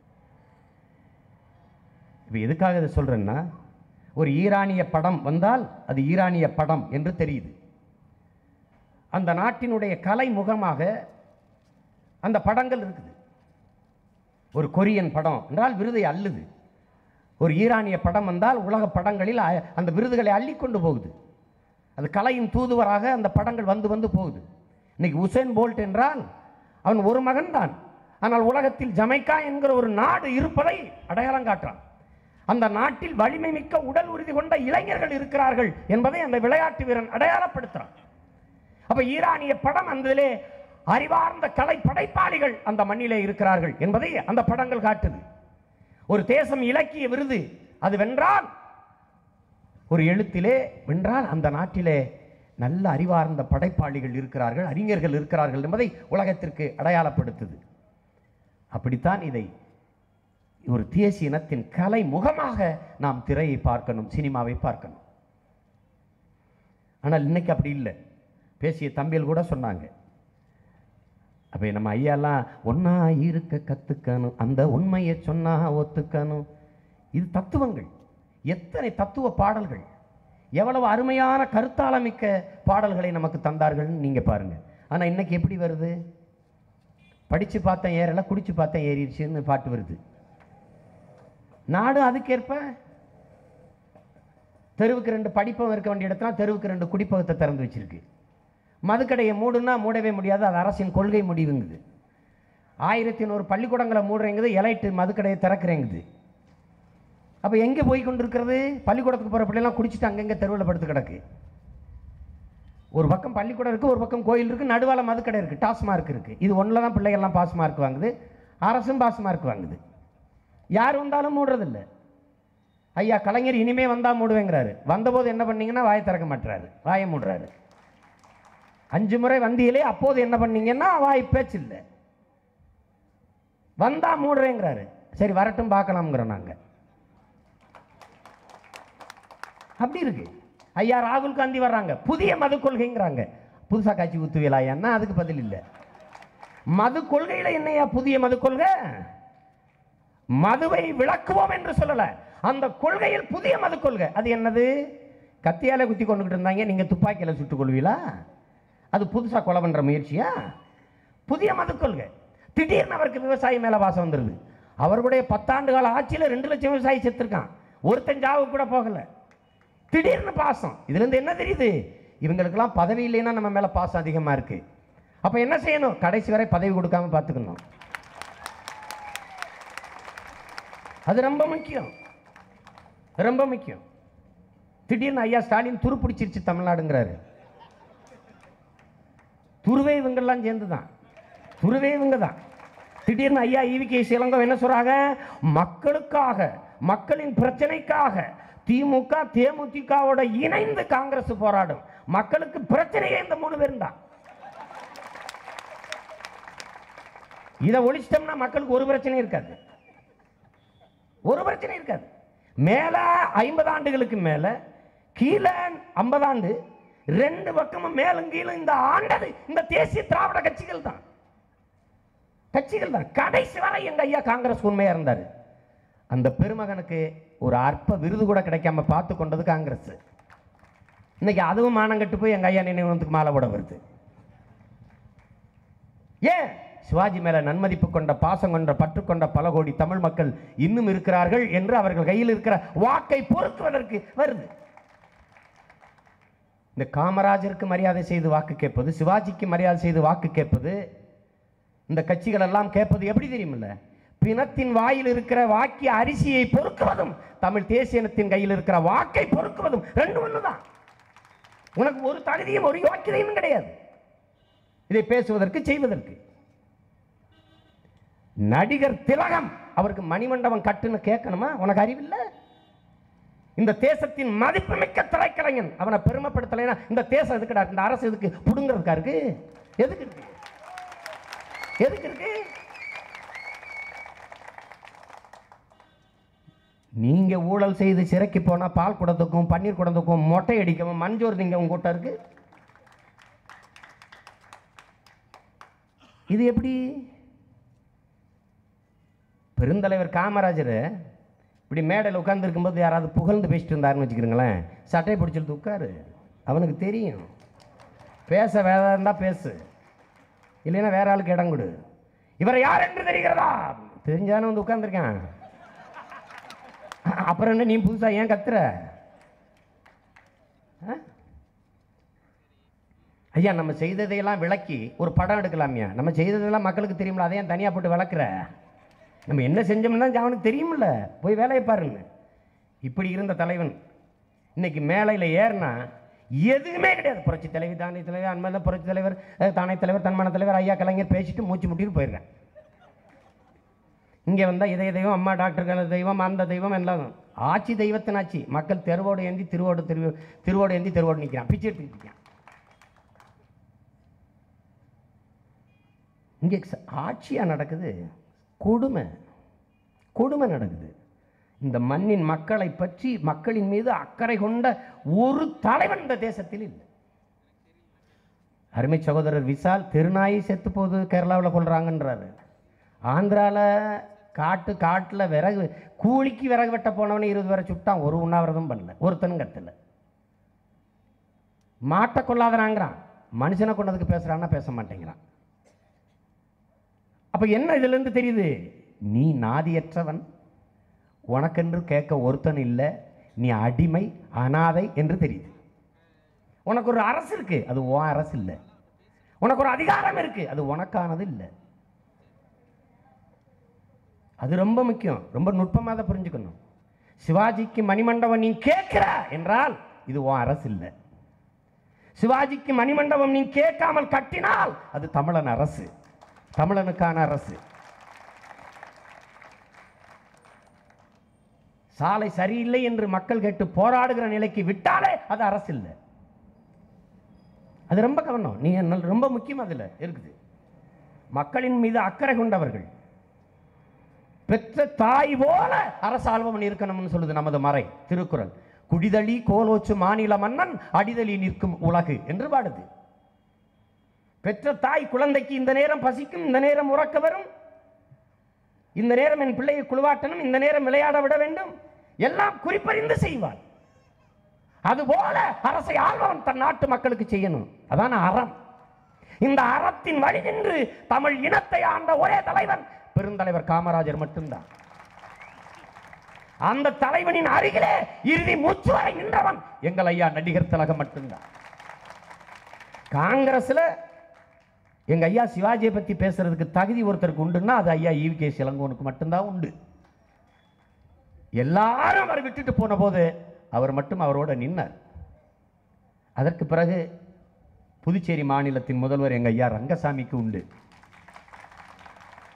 இப்போ எதுக்காக இதை சொல்கிறேன்னா ஒரு ஈரானிய படம் வந்தால் அது ஈரானிய படம் என்று தெரியுது அந்த நாட்டினுடைய கலை முகமாக அந்த படங்கள் இருக்குது ஒரு கொரியன் படம் என்றால் விருதை அள்ளுது ஒரு ஈரானிய படம் வந்தால் உலக படங்களில் அ- அந்த விருதுகளை அள்ளி கொண்டு போகுது அது கலையின் தூதுவராக அந்த படங்கள் வந்து வந்து போகுது இன்னைக்கு உசேன் போல்ட் என்றால் அவன் ஒரு மகன் தான் ஆனால் உலகத்தில் ஜமைக்கா என்கிற ஒரு நாடு இருப்பதை அடையாளம் காட்டுறான் அந்த நாட்டில் வலிமை மிக்க உடல் உறுதி கொண்ட இளைஞர்கள் இருக்கிறார்கள் என்பதை அந்த விளையாட்டு வீரன் அடையாளப்படுத்துறான் அப்ப ஈரானிய படம் அதிலே அறிவார்ந்த கலை படைப்பாளிகள் அந்த மண்ணிலே இருக்கிறார்கள் என்பதை அந்த படங்கள் காட்டுது ஒரு தேசம் இலக்கிய விருது அது வென்றால் ஒரு எழுத்திலே வென்றால் அந்த நாட்டிலே நல்ல அறிவார்ந்த படைப்பாளிகள் இருக்கிறார்கள் அறிஞர்கள் இருக்கிறார்கள் என்பதை உலகத்திற்கு அடையாளப்படுத்துது அப்படித்தான் இதை ஒரு தேசிய இனத்தின் கலை முகமாக நாம் திரையை பார்க்கணும் சினிமாவை பார்க்கணும் ஆனால் இன்னைக்கு அப்படி இல்லை பேசிய தம்பிகள் கூட சொன்னாங்க அப்போ நம்ம ஐயாலாம் ஒன்றா இருக்க கற்றுக்கணும் அந்த உண்மையை சொன்னா ஒத்துக்கணும் இது தத்துவங்கள் எத்தனை தத்துவ பாடல்கள் எவ்வளவு அருமையான கருத்தாளமிக்க பாடல்களை நமக்கு தந்தார்கள்னு நீங்கள் பாருங்கள் ஆனால் இன்னைக்கு எப்படி வருது படித்து பார்த்தேன் ஏறலை குடிச்சு பார்த்தேன் ஏறிடுச்சுன்னு பாட்டு வருது நாடு அதுக்கேற்ப தெருவுக்கு ரெண்டு படிப்பம் இருக்க வேண்டிய இடத்துல தெருவுக்கு ரெண்டு குடிப்பகத்தை திறந்து வச்சிருக்கு மதுக்கடையை மூடுனா மூடவே முடியாது அது அரசின் கொள்கை முடிவுங்குது ஆயிரத்தி நூறு பள்ளிக்கூடங்களை மூடுறேங்குது எலைட்டு மதுக்கடையை திறக்கிறேங்குது அப்போ எங்கே போய் கொண்டிருக்கிறது பள்ளிக்கூடத்துக்கு போகிற பிள்ளைலாம் குடிச்சிட்டு அங்கங்கே தெருவில் படுத்து கிடக்கு ஒரு பக்கம் பள்ளிக்கூடம் இருக்குது ஒரு பக்கம் கோயில் இருக்குது நடுவால மதுக்கடை இருக்குது டாஸ்மார்க் இருக்குது இது ஒன்றில் தான் பிள்ளைகள்லாம் பாஸ் மார்க் வாங்குது அரசும் பாஸ் மார்க் வாங்குது யார் வந்தாலும் மூடுறதில்ல ஐயா கலைஞர் இனிமே வந்தால் மூடுவேங்கிறாரு வந்தபோது என்ன பண்ணீங்கன்னா வாயை திறக்க மாட்டுறாரு வாயை மூடுறாரு அஞ்சு முறை வந்தியிலே அப்போது என்ன பண்ணீங்கன்னா வாய் பேச்சு இல்லை வந்தா மூடுறேங்கிறாரு சரி வரட்டும் பார்க்கலாம்ங்கிறோம் நாங்க அப்படி இருக்கு ஐயா ராகுல் காந்தி வர்றாங்க புதிய மது கொள்கைங்கிறாங்க புதுசா காட்சி ஊத்துவியலா என்ன அதுக்கு பதில் இல்லை மது கொள்கையில என்னையா புதிய மது கொள்கை மதுவை விளக்குவோம் என்று சொல்லல அந்த கொள்கையில் புதிய மது கொள்கை அது என்னது கத்தியால குத்தி கொண்டுகிட்டு இருந்தாங்க நீங்க துப்பாக்கியில சுட்டுக் கொள்வீங்களா அது புதுசா கொலை பண்ற முயற்சியா புதிய மது கொள்கை திடீர்னு அவருக்கு விவசாயி மேல வாசம் வந்துருது அவர்களுடைய பத்தாண்டு கால ஆட்சியில ரெண்டு லட்சம் விவசாயி செத்துருக்கான் ஒருத்தன் ஜாவு கூட போகல திடீர்னு பாசம் இதுல இருந்து என்ன தெரியுது இவங்களுக்கெல்லாம் பதவி இல்லைன்னா நம்ம மேல பாசம் அதிகமா இருக்கு அப்ப என்ன செய்யணும் கடைசி வரை பதவி கொடுக்காம பார்த்துக்கணும் அது ரொம்ப முக்கியம் ரொம்ப முக்கியம் திடீர்னு ஐயா ஸ்டாலின் துரு பிடிச்சிருச்சு தமிழ்நாடுங்கிறாரு துருவே இவங்கெல்லாம் சேர்ந்து தான் துருவே இவங்க தான் திடீர்னு ஐயா ஈவி கே இளங்கோ என்ன சொல்றாங்க மக்களுக்காக மக்களின் பிரச்சனைக்காக திமுக தேமுதிகவோட இணைந்து காங்கிரஸ் போராடும் மக்களுக்கு பிரச்சனையே இந்த மூணு பேரும் தான் இதை ஒழிச்சிட்டோம்னா மக்களுக்கு ஒரு பிரச்சனையும் இருக்காது ஒரு பிரச்சனை இருக்காது மேல ஐம்பது ஆண்டுகளுக்கு மேல கீழே ஐம்பது ஆண்டு ரெண்டு பக்கமும் மேலும் கீழும் இந்த ஆண்டது இந்த தேசிய திராவிட கட்சிகள் தான் கட்சிகள் தான் கடைசி வரை எங்க ஐயா காங்கிரஸ் உண்மையா இருந்தாரு அந்த பெருமகனுக்கு ஒரு அற்ப விருது கூட கிடைக்காம பார்த்து கொண்டது காங்கிரஸ் இன்னைக்கு அதுவும் மானங்கட்டு போய் எங்க ஐயா நினைவுக்கு மாலை போட வருது ஏன் சிவாஜி மேல நன்மதிப்பு கொண்ட பாசம் கொண்ட பற்று கொண்ட பல கோடி தமிழ் மக்கள் இன்னும் இருக்கிறார்கள் என்று அவர்கள் கையில் இருக்கிற வாக்கை பொருத்துவதற்கு வருது இந்த காமராஜருக்கு மரியாதை செய்து வாக்கு கேட்பது சிவாஜிக்கு மரியாதை செய்து வாக்கு கேட்பது இந்த கட்சிகள் எல்லாம் கேட்பது எப்படி தெரியுமில்ல பிணத்தின் வாயில் இருக்கிற வாக்கிய அரிசியை பொறுக்குவதும் தமிழ் தேசிய இனத்தின் கையில் இருக்கிற வாக்கை பொறுக்குவதும் ரெண்டு ஒண்ணுதான் உனக்கு ஒரு தகுதியும் ஒரு யோக்கியதையும் கிடையாது இதை பேசுவதற்கு செய்வதற்கு நடிகர் திலகம் அவருக்கு மணிமண்டபம் கட்டுன்னு கேட்கணுமா உனக்கு அறிவில்லை இந்த தேசத்தின் மதிப்புமிக்க திரைக்கலைஞன் அவனை பெருமைப்படுத்தலைன்னா இந்த தேசம் எதுக்குடா இந்த அரசு எதுக்கு புடுங்கிறதுக்கா இருக்கு எதுக்கு இருக்கு எதுக்கு இருக்கு நீங்க ஊழல் செய்து சிறைக்கு போனா பால் குடத்துக்கும் பன்னீர் குடத்துக்கும் மொட்டை அடிக்கவும் மஞ்சோர் நீங்க உங்க கூட்டம் இருக்கு இது எப்படி பெருந்தலைவர் காமராஜர் இப்படி மேடையில் உட்கார்ந்துருக்கும்போது யாராவது புகழ்ந்து பேசிட்டு இருந்தாருன்னு வச்சுக்கிறீங்களேன் சட்டையை பிடிச்சிட்டு உட்காரு அவனுக்கு தெரியும் பேச வேற இருந்தால் பேசு இல்லைன்னா வேற ஆளுக்கு இடம் கொடு இவரை யார் என்று தெரிகிறதா தெரிஞ்சானே வந்து உட்கார்ந்திருக்கான் அப்புறம் என்ன நீ புதுசா ஏன் கத்துற ஆ? ஐயா நம்ம செய்ததையெல்லாம் விளக்கி ஒரு படம் எடுக்கலாமியா நம்ம செய்ததெல்லாம் மக்களுக்கு தெரியும்ல அதை ஏன் தனியாக போட்டு விளக்குற நம்ம என்ன செஞ்சோம்னா அவனுக்கு தெரியும்ல போய் வேலையை பாருங்க இப்படி இருந்த தலைவன் இன்னைக்கு மேலையில் ஏறினா எதுவுமே கிடையாது புரட்சி தலைவி தானே தலைவர் அன்மையில் புரட்சி தலைவர் அஹ், தானே தலைவர் தன்மான தலைவர் ஐயா கலைஞர் பேசிட்டு மூச்சு முட்டிட்டு போயிடுறேன் இங்கே வந்தால் இதய தெய்வம் அம்மா டாக்டர் தெய்வம் அந்த தெய்வம் எல்லாம் ஆட்சி தெய்வத்தின் ஆட்சி மக்கள் தெருவோடு ஏந்தி திருவோடு திரு திருவோடு ஏந்தி தெருவோடு நிற்கிறான் பிச்சை எடுத்துக்கிட்டு நிற்கிறான் இங்கே ஆட்சியாக நடக்குது கொடுமை கொடுமை நடக்குது இந்த மண்ணின் மக்களை பற்றி மக்களின் மீது அக்கறை கொண்ட ஒரு தலைவன் இந்த தேசத்தில் இல்லை அருமை சகோதரர் விசால் திருநாயை செத்து போகுது கேரளாவில் கொள்றாங்கன்றாரு ஆந்திராவில் காட்டு காட்டில் விறகு கூலிக்கு விறகு வெட்ட போனவனே இருபது பேரை சுட்டான் ஒரு உண்ணாவிரதம் பண்ணல ஒருத்தனும் கத்தல மாட்டை கொள்ளாதனாங்கிறான் மனுஷனை கொண்டதுக்கு பேசுறான்னா பேச மாட்டேங்கிறான் அப்ப என்ன இதுல இருந்து தெரியுது நீ நாதியற்றவன் உனக்கென்று கேட்க ஒருத்தன் இல்லை நீ அடிமை அனாதை என்று தெரியுது உனக்கு ஒரு அரசு இருக்கு அது உன் அரசு இல்லை உனக்கு ஒரு அதிகாரம் இருக்கு அது உனக்கானது இல்லை அது ரொம்ப முக்கியம் ரொம்ப நுட்பமாக அதை புரிஞ்சுக்கணும் சிவாஜிக்கு மணிமண்டபம் நீ கேட்கிற என்றால் இது உன் அரசு இல்லை சிவாஜிக்கு மணிமண்டபம் நீ கேட்காமல் கட்டினால் அது தமிழன் அரசு தமிழனுக்கான அரசு சாலை சரியில்லை என்று மக்கள் கேட்டு போராடுகிற நிலைக்கு விட்டாலே அது அரசு இல்லை அது ரொம்ப கவனம் நீ நல்ல- ரொம்ப முக்கியம் அதில் இருக்குது மக்களின் மீது அக்கறை கொண்டவர்கள் பெற்ற தாய் போல அரசாள்வன் இருக்கணும்னு சொல்லுது நமது மறை திருக்குறள் குடிதளி கோலோச்சு மாநில மன்னன் அடிதளி நிற்கும் உலகு என்று பாடுது பெற்ற தாய் குழந்தைக்கு இந்த நேரம் பசிக்கும் இந்த நேரம் உறக்க வரும் இந்த நேரம் என் பிள்ளையை குழுவாட்டணும் இந்த நேரம் விளையாட விட வேண்டும் எல்லாம் குறிப்பறிந்து செய்வாள் அதுபோல அரசை ஆள்பவன் தன் நாட்டு மக்களுக்கு செய்யணும் அதான அறம் இந்த அறத்தின் வழி நின்று தமிழ் இனத்தை ஆண்ட ஒரே தலைவன் பெருந்தலைவர் காமராஜர் மட்டும்தான் அந்த தலைவனின் அருகிலே இறுதி மூச்சு வரை நின்றவன் எங்கள் ஐயா நடிகர் திலகம் மட்டும்தான் காங்கிரஸ்ல எங்க ஐயா சிவாஜியை பத்தி பேசுறதுக்கு தகுதி ஒருத்தருக்கு உண்டுன்னா அது ஐயா ஈவி கே சிலங்கோனுக்கு மட்டும்தான் உண்டு எல்லாரும் அவர் விட்டுட்டு போன போது அவர் மட்டும் அவரோட நின்னார் அதற்கு பிறகு புதுச்சேரி மாநிலத்தின் முதல்வர் எங்க ஐயா ரங்கசாமிக்கு உண்டு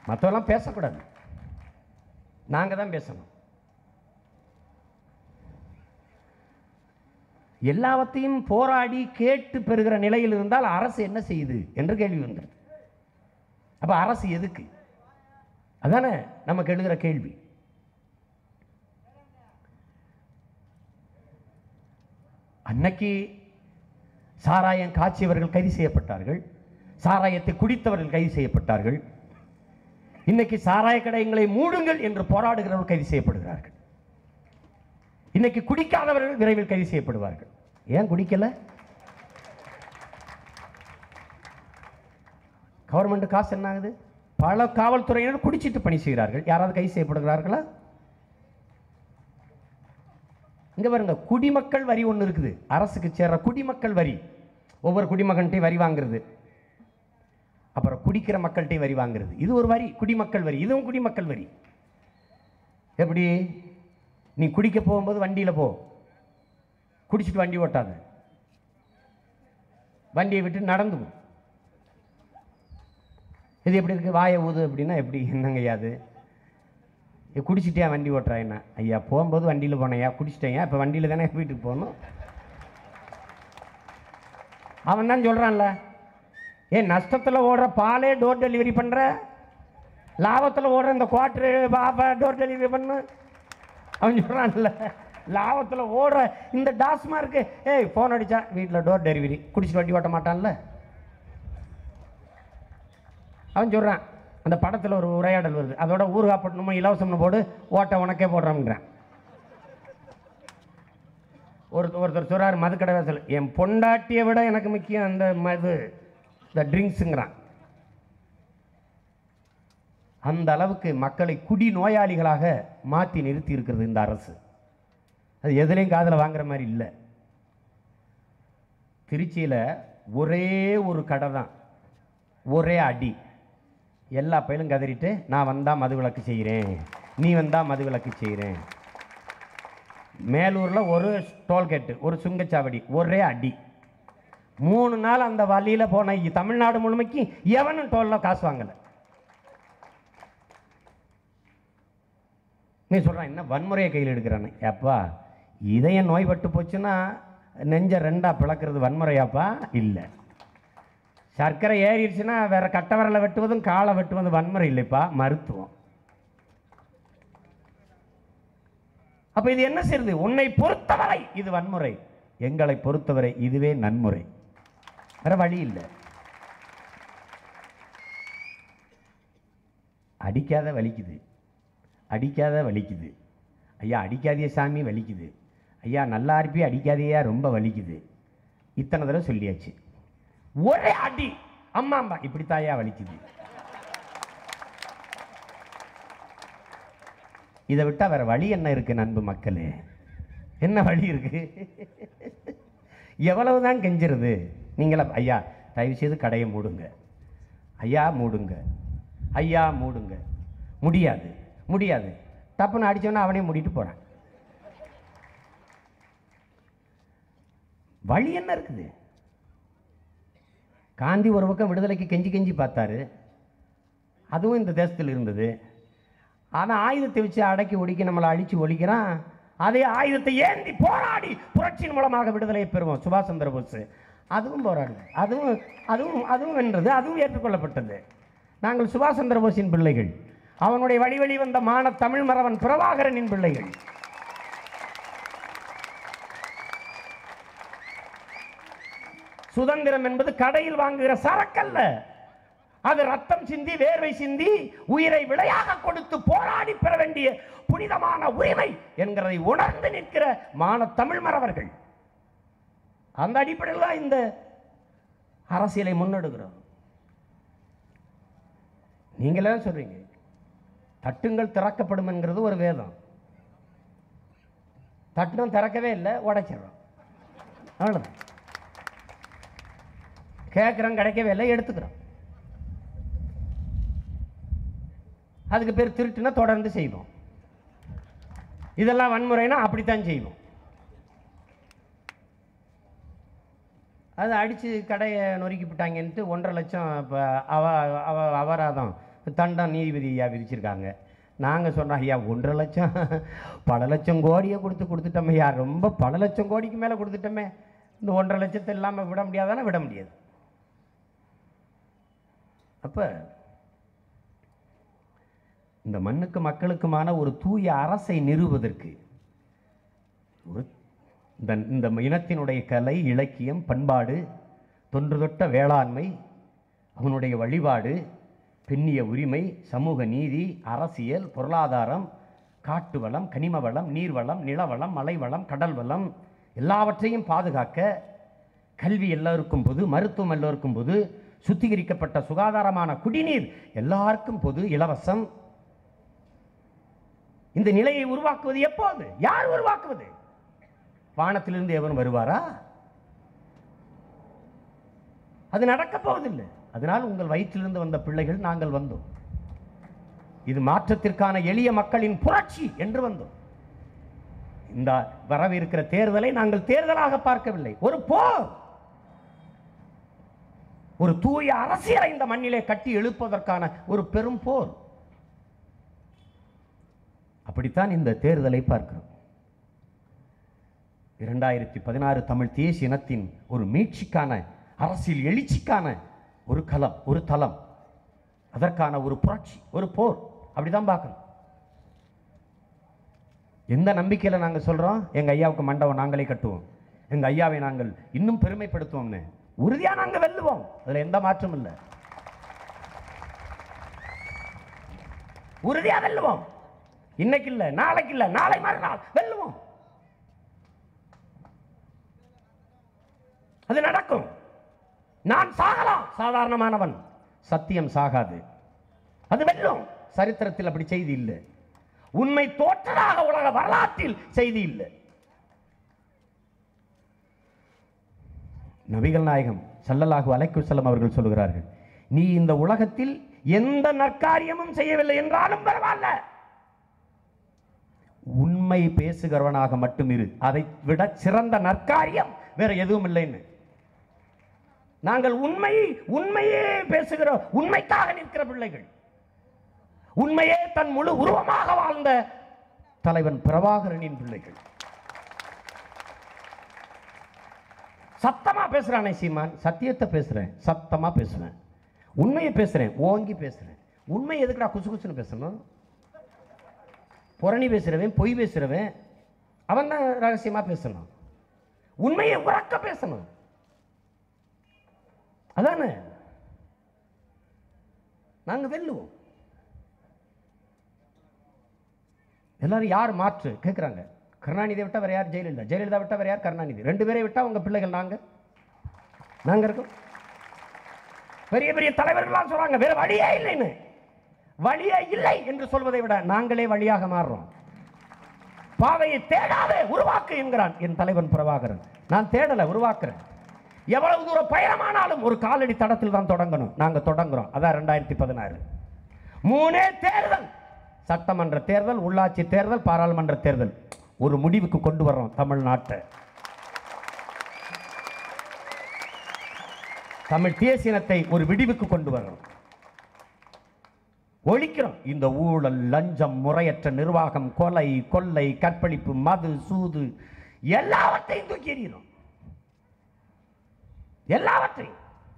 மற்றவெல்லாம் பேசக்கூடாது நாங்கள் தான் பேசணும் எல்லாவற்றையும் போராடி கேட்டு பெறுகிற நிலையில் இருந்தால் அரசு என்ன செய்யுது என்று கேள்வி வந்தது அப்ப அரசு எதுக்கு அதானே நமக்கு எழுகிற கேள்வி அன்னைக்கு சாராயம் காய்ச்சியவர்கள் கைது செய்யப்பட்டார்கள் சாராயத்தை குடித்தவர்கள் கைது செய்யப்பட்டார்கள் இன்னைக்கு சாராய கடைகளை மூடுங்கள் என்று போராடுகிறவர்கள் கைது செய்யப்படுகிறார்கள் இன்னைக்கு குடிக்காதவர்கள் விரைவில் கைது செய்யப்படுவார்கள் ஏன் குடிக்கல கவர்மெண்ட் காசு என்ன ஆகுது பல காவல்துறையினர் குடிச்சிட்டு பணி செய்கிறார்கள் யாராவது கைது செய்யப்படுகிறார்களா இங்க பாருங்க குடிமக்கள் வரி ஒன்று இருக்குது அரசுக்கு சேர்ற குடிமக்கள் வரி ஒவ்வொரு குடிமகன்ட்டையும் வரி வாங்குறது அப்புறம் குடிக்கிற மக்கள்கிட்டையும் வரி வாங்குறது இது ஒரு வரி குடிமக்கள் வரி இதுவும் குடிமக்கள் வரி எப்படி நீ குடிக்க போகும்போது வண்டியில் போ குடிச்சிட்டு வண்டி ஓட்டாத வண்டியை விட்டு நடந்து போ இது எப்படி இருக்கு வாயை ஊது அப்படின்னா எப்படி என்னங்க ஐயா அது ஏ, குடிச்சிட்டியா வண்டி ஓட்டுறா என்ன ஐயா போகும்போது வண்டியில் போனேயா குடிச்சிட்டேயா இப்போ வண்டியில் தானே வீட்டுக்கு போகணும் அவன் தான் சொல்கிறான்ல ஏன் நஷ்டத்தில் ஓடுற பாலே டோர் டெலிவரி பண்ணுற லாபத்தில் ஓடுற இந்த குவார்ட்ரு பாப்பா டோர் டெலிவரி பண்ணு அவன் சொல்கிறான்ல லாபத்தில் ஓடுற இந்த டாஸ்மார்க்கு ஏய் ஃபோன் அடித்தா வீட்டில் டோர் டெலிவரி குடிச்சிட்டு வண்டி ஓட்ட மாட்டான்ல அவன் சொல்கிறான் அந்த படத்தில் ஒரு உரையாடல் வருது அதோட ஊறுகாப்பட்டணுமோ இலவசம்னு போடு ஓட்ட உனக்கே போடுறான்ங்கிறான் ஒரு ஒருத்தர் சொல்றாரு மதுக்கடை வாசல் என் பொண்டாட்டியை விட எனக்கு முக்கியம் அந்த மது இந்த ட்ரிங்க்ஸுங்கிறான் அந்த அளவுக்கு மக்களை குடி நோயாளிகளாக மாற்றி நிறுத்தி இருக்கிறது இந்த அரசு அது எதுலேயும் காதில் வாங்குற மாதிரி இல்லை திருச்சியில் ஒரே ஒரு கடை தான் ஒரே அடி எல்லா பயிலும் கதறிட்டு நான் வந்தால் மது விலக்கு செய்கிறேன் நீ வந்தால் மது விலக்கு செய்கிறேன் மேலூரில் ஒரு டோல்கேட்டு ஒரு சுங்கச்சாவடி ஒரே அடி மூணு நாள் அந்த வழியில் போன இ- தமிழ்நாடு முழுமைக்கு எவனும் டோலில் காசு வாங்கலை நீ சொல்கிறான் என்ன வன்முறையை கையில் எடுக்கிறானே ஏப்பா இதயம் நோய்பட்டு போச்சுன்னா நெஞ்ச ரெண்டா பிளக்கிறது வன்முறையாப்பா இல்லை சர்க்கரை ஏறிடுச்சுன்னா வேற கட்ட விரலை வெட்டுவதும் காலை வெட்டுவதும் வன்முறை இல்லைப்பா மருத்துவம் அப்ப இது என்ன செய்யுது உன்னை பொறுத்தவரை இது வன்முறை எங்களை பொறுத்தவரை இதுவே நன்முறை வேற வழி இல்லை அடிக்காத வலிக்குது அடிக்காத வலிக்குது ஐயா அடிக்காதே சாமி வலிக்குது ஐயா நல்லா இருப்பி அடிக்காதையா ரொம்ப வலிக்குது இத்தனை தடவை சொல்லியாச்சு ஒரே அடி அம்மா அம்மா இப்படி தாயா வலிக்குது இதை விட்டா வேற வழி என்ன இருக்கு நண்பு மக்களே என்ன வழி இருக்கு எவ்வளவுதான் கெஞ்சுறது நீங்களா ஐயா தயவு செய்து கடையை மூடுங்க ஐயா மூடுங்க ஐயா மூடுங்க முடியாது முடியாது டப்புன்னு அடிச்சவன அவனே மூடிட்டு போறான் வழி என்ன இருக்குது காந்தி ஒரு பக்கம் விடுதலைக்கு கெஞ்சி கெஞ்சி பார்த்தாரு அதுவும் இந்த தேசத்தில் இருந்தது அவன் ஆயுதத்தை வச்சு அடக்கி ஒடுக்கி நம்மளை அழிச்சு ஒழிக்கிறான் அதே ஆயுதத்தை ஏந்தி போராடி புரட்சியின் மூலமாக விடுதலையை பெறுவோம் சுபாஷ் சந்திர போஸ் அதுவும் போராடுது அதுவும் அதுவும் அதுவும் வென்றது அதுவும் ஏற்றுக்கொள்ளப்பட்டது நாங்கள் சுபாஷ் சந்திர போஸின் பிள்ளைகள் அவனுடைய வழி வழி வந்த மான தமிழ் மறவன் பிரபாகரனின் பிள்ளைகள் சுதந்திரம் என்பது கடையில் வாங்குகிற சரக்கல்ல அது ரத்தம் சிந்தி வேர்வை சிந்தி உயிரை விலையாக கொடுத்து போராடி பெற வேண்டிய புனிதமான உரிமை என்கிறதை உணர்ந்து நிற்கிற மான தமிழ் மறவர்கள் அந்த அடிப்படையில் தான் இந்த அரசியலை முன்னெடுக்கிறோம் நீங்களே சொல்றீங்க தட்டுங்கள் திறக்கப்படும் என்கிறது ஒரு வேதம் தட்டும் திறக்கவே இல்லை உடைச்சிடுறோம் அவ்வளோதான் கேட்குறோம் கிடைக்கவே இல்லை எடுத்துக்கிறோம் அதுக்கு பேர் திருட்டுனா தொடர்ந்து செய்வோம் இதெல்லாம் வன்முறைனா அப்படித்தான் செய்வோம் அது அடித்து கடையை நொறுக்கி விட்டாங்கன்ட்டு ஒன்றரை லட்சம் இப்போ அவ அவ அபராதம் தண்டம் நீதிபதி ஐயா விதிச்சிருக்காங்க நாங்கள் சொன்னோம் ஐயா ஒன்றரை லட்சம் பல லட்சம் கோடியை கொடுத்து கொடுத்துட்டோமே ஐயா ரொம்ப பல லட்சம் கோடிக்கு மேலே கொடுத்துட்டோமே இந்த ஒன்றரை லட்சத்தை இல்லாமல் விட முடியாதானே விட முடியாது அப்போ இந்த மண்ணுக்கு மக்களுக்குமான ஒரு தூய அரசை நிறுவுவதற்கு ஒரு இந்த இந்த இனத்தினுடைய கலை இலக்கியம் பண்பாடு தொன்று தொட்ட வேளாண்மை அவனுடைய வழிபாடு பெண்ணிய உரிமை சமூக நீதி அரசியல் பொருளாதாரம் காட்டு வளம் கனிம வளம் நீர்வளம் நிலவளம் மலைவளம் கடல் வளம் எல்லாவற்றையும் பாதுகாக்க கல்வி எல்லோருக்கும் பொது மருத்துவம் எல்லோருக்கும் பொது சுத்திகரிக்கப்பட்ட சுகாதாரமான குடிநீர் எல்லாருக்கும் பொது இலவசம் இந்த நிலையை உருவாக்குவது எப்போது யார் உருவாக்குவது வானத்திலிருந்து எவரும் வருவாரா அது நடக்கப் போவதில்லை அதனால் உங்கள் வயிற்றிலிருந்து வந்த பிள்ளைகள் நாங்கள் வந்தோம் இது மாற்றத்திற்கான எளிய மக்களின் புரட்சி என்று வந்தோம் இந்த வரவிருக்கிற தேர்தலை நாங்கள் தேர்தலாக பார்க்கவில்லை ஒரு போர் ஒரு தூய அரசியலை இந்த மண்ணிலே கட்டி எழுப்பதற்கான ஒரு பெரும் போர் அப்படித்தான் இந்த தேர்தலை பார்க்கிறோம் இரண்டாயிரத்தி பதினாறு தமிழ் தேசிய இனத்தின் ஒரு மீட்சிக்கான அரசியல் எழுச்சிக்கான ஒரு களம் ஒரு தளம் அதற்கான ஒரு புரட்சி ஒரு போர் அப்படிதான் பார்க்கணும் எந்த நம்பிக்கையில் நாங்கள் சொல்கிறோம் எங்கள் ஐயாவுக்கு மண்டபம் நாங்களே கட்டுவோம் எங்கள் ஐயாவை நாங்கள் இன்னும் பெருமைப்படுத்துவோம்னு உறுதியாக நாங்கள் வெல்லுவோம் அதில் எந்த மாற்றமும் இல்லை உறுதியாக வெல்லுவோம் இன்னைக்கு இல்லை நாளைக்கு இல்லை நாளை மறுநாள் வெல்லுவோம் அது நடக்கும் நான் சாகலாம் சாதாரணமானவன் சத்தியம் சாகாது அது வெல்லும் சரித்திரத்தில் அப்படி செய்தி இல்லை உண்மை தோற்றதாக உலக வரலாற்றில் செய்தி இல்லை நபிகள் நாயகம் சல்லல்லாஹு அலைக்கு செல்லம் அவர்கள் சொல்கிறார்கள் நீ இந்த உலகத்தில் எந்த நற்காரியமும் செய்யவில்லை என்றாலும் பரவாயில்ல உண்மை பேசுகிறவனாக மட்டும் இரு அதை விட சிறந்த நற்காரியம் வேற எதுவும் இல்லைன்னு நாங்கள் உண்மை உண்மையே பேசுகிறோம் உண்மைக்காக நிற்கிற பிள்ளைகள் உண்மையே தன் முழு உருவமாக வாழ்ந்த தலைவன் பிரபாகரனின் பிள்ளைகள் சத்தமா பேசுறானே சீமான் சத்தியத்தை பேசுறேன் சத்தமா பேசுறேன் உண்மையை பேசுறேன் ஓங்கி பேசுறேன் உண்மை எதுக்குடா குசு குசுன்னு பேசணும் புரணி பேசுறவன் பொய் பேசுறவன் அவன் தான் ரகசியமா பேசணும் உண்மையை உறக்க பேசணும் அதானே நாங்க வெல்லுவோம் எல்லாரும் யார் மாற்று கேட்குறாங்க கருணாநிதியை விட்டா வேற யார் ஜெயலலிதா ஜெயலலிதா விட்டா வேற யார் கருணாநிதி ரெண்டு பேரை விட்டா உங்க பிள்ளைகள் நாங்க நாங்க இருக்கோம் பெரிய பெரிய தலைவர்கள்லாம் சொல்றாங்க வேற வழியே இல்லைன்னு வழியே இல்லை என்று சொல்வதை விட நாங்களே வழியாக மாறுறோம் பாதையை தேடாதே உருவாக்கு என்கிறான் என் தலைவன் பிரபாகரன் நான் தேடல உருவாக்குறேன் எவ்வளவு தூரம் பயணமானாலும் ஒரு காலடி தடத்தில் தான் தொடங்கணும் நாங்க தொடங்குறோம் அதான் ரெண்டாயிரத்தி பதினாறு மூணே தேர்தல் சட்டமன்ற தேர்தல் உள்ளாட்சி தேர்தல் பாராளுமன்ற தேர்தல் ஒரு முடிவுக்கு கொண்டு வர்றோம் தமிழ்நாட்டை தமிழ் தேசியனத்தை ஒரு விடிவுக்கு கொண்டு வர்றோம் ஒழிக்கிறோம் இந்த ஊழல் லஞ்சம் முறையற்ற நிர்வாகம் கொலை கொள்ளை கற்பழிப்பு மது சூது எல்லாவற்றையும் தூக்கி எறிகிறோம் எல்லாவற்றையும்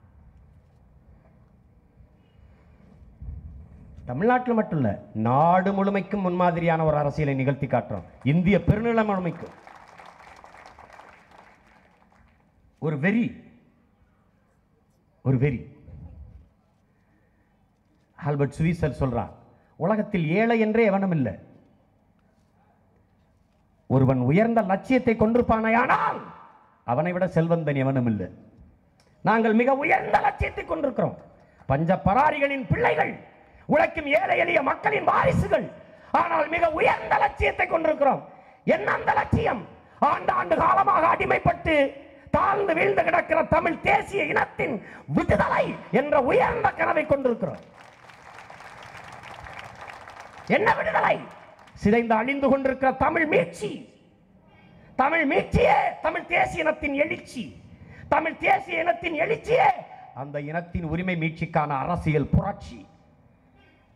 தமிழ்நாட்டில் மட்டும் இல்ல நாடு முழுமைக்கும் முன்மாதிரியான ஒரு அரசியலை நிகழ்த்தி காட்டுறோம் இந்திய பெருநில முழுமைக்கும் ஒரு வெறி ஒரு வெறி ஆல்பர்ட் சுவிசல் சொல்றான் உலகத்தில் ஏழை என்றே எவனும் இல்லை ஒருவன் உயர்ந்த லட்சியத்தை கொண்டிருப்பானையானால் அவனை விட செல்வந்தன் எவனும் இல்லை நாங்கள் மிக உயர்ந்த லட்சியத்தை கொண்டிருக்கிறோம் பஞ்ச பராரிகளின் பிள்ளைகள் உழைக்கும் ஏழை எளிய மக்களின் வாரிசுகள் ஆனால் மிக உயர்ந்த லட்சியத்தை கொண்டிருக்கிறோம் என்ன அந்த லட்சியம் ஆண்டு ஆண்டு காலமாக அடிமைப்பட்டு தாழ்ந்து வீழ்ந்து கிடக்கிற தமிழ் தேசிய இனத்தின் விடுதலை என்ற உயர்ந்த கனவை கொண்டிருக்கிறோம் என்ன விடுதலை சிதைந்து அழிந்து கொண்டிருக்கிற தமிழ் மீட்சி தமிழ் மீட்சியே தமிழ் தேசிய இனத்தின் எழுச்சி தமிழ் தேசிய இனத்தின் எழுச்சியே அந்த இனத்தின் உரிமை மீட்சிக்கான அரசியல் புரட்சி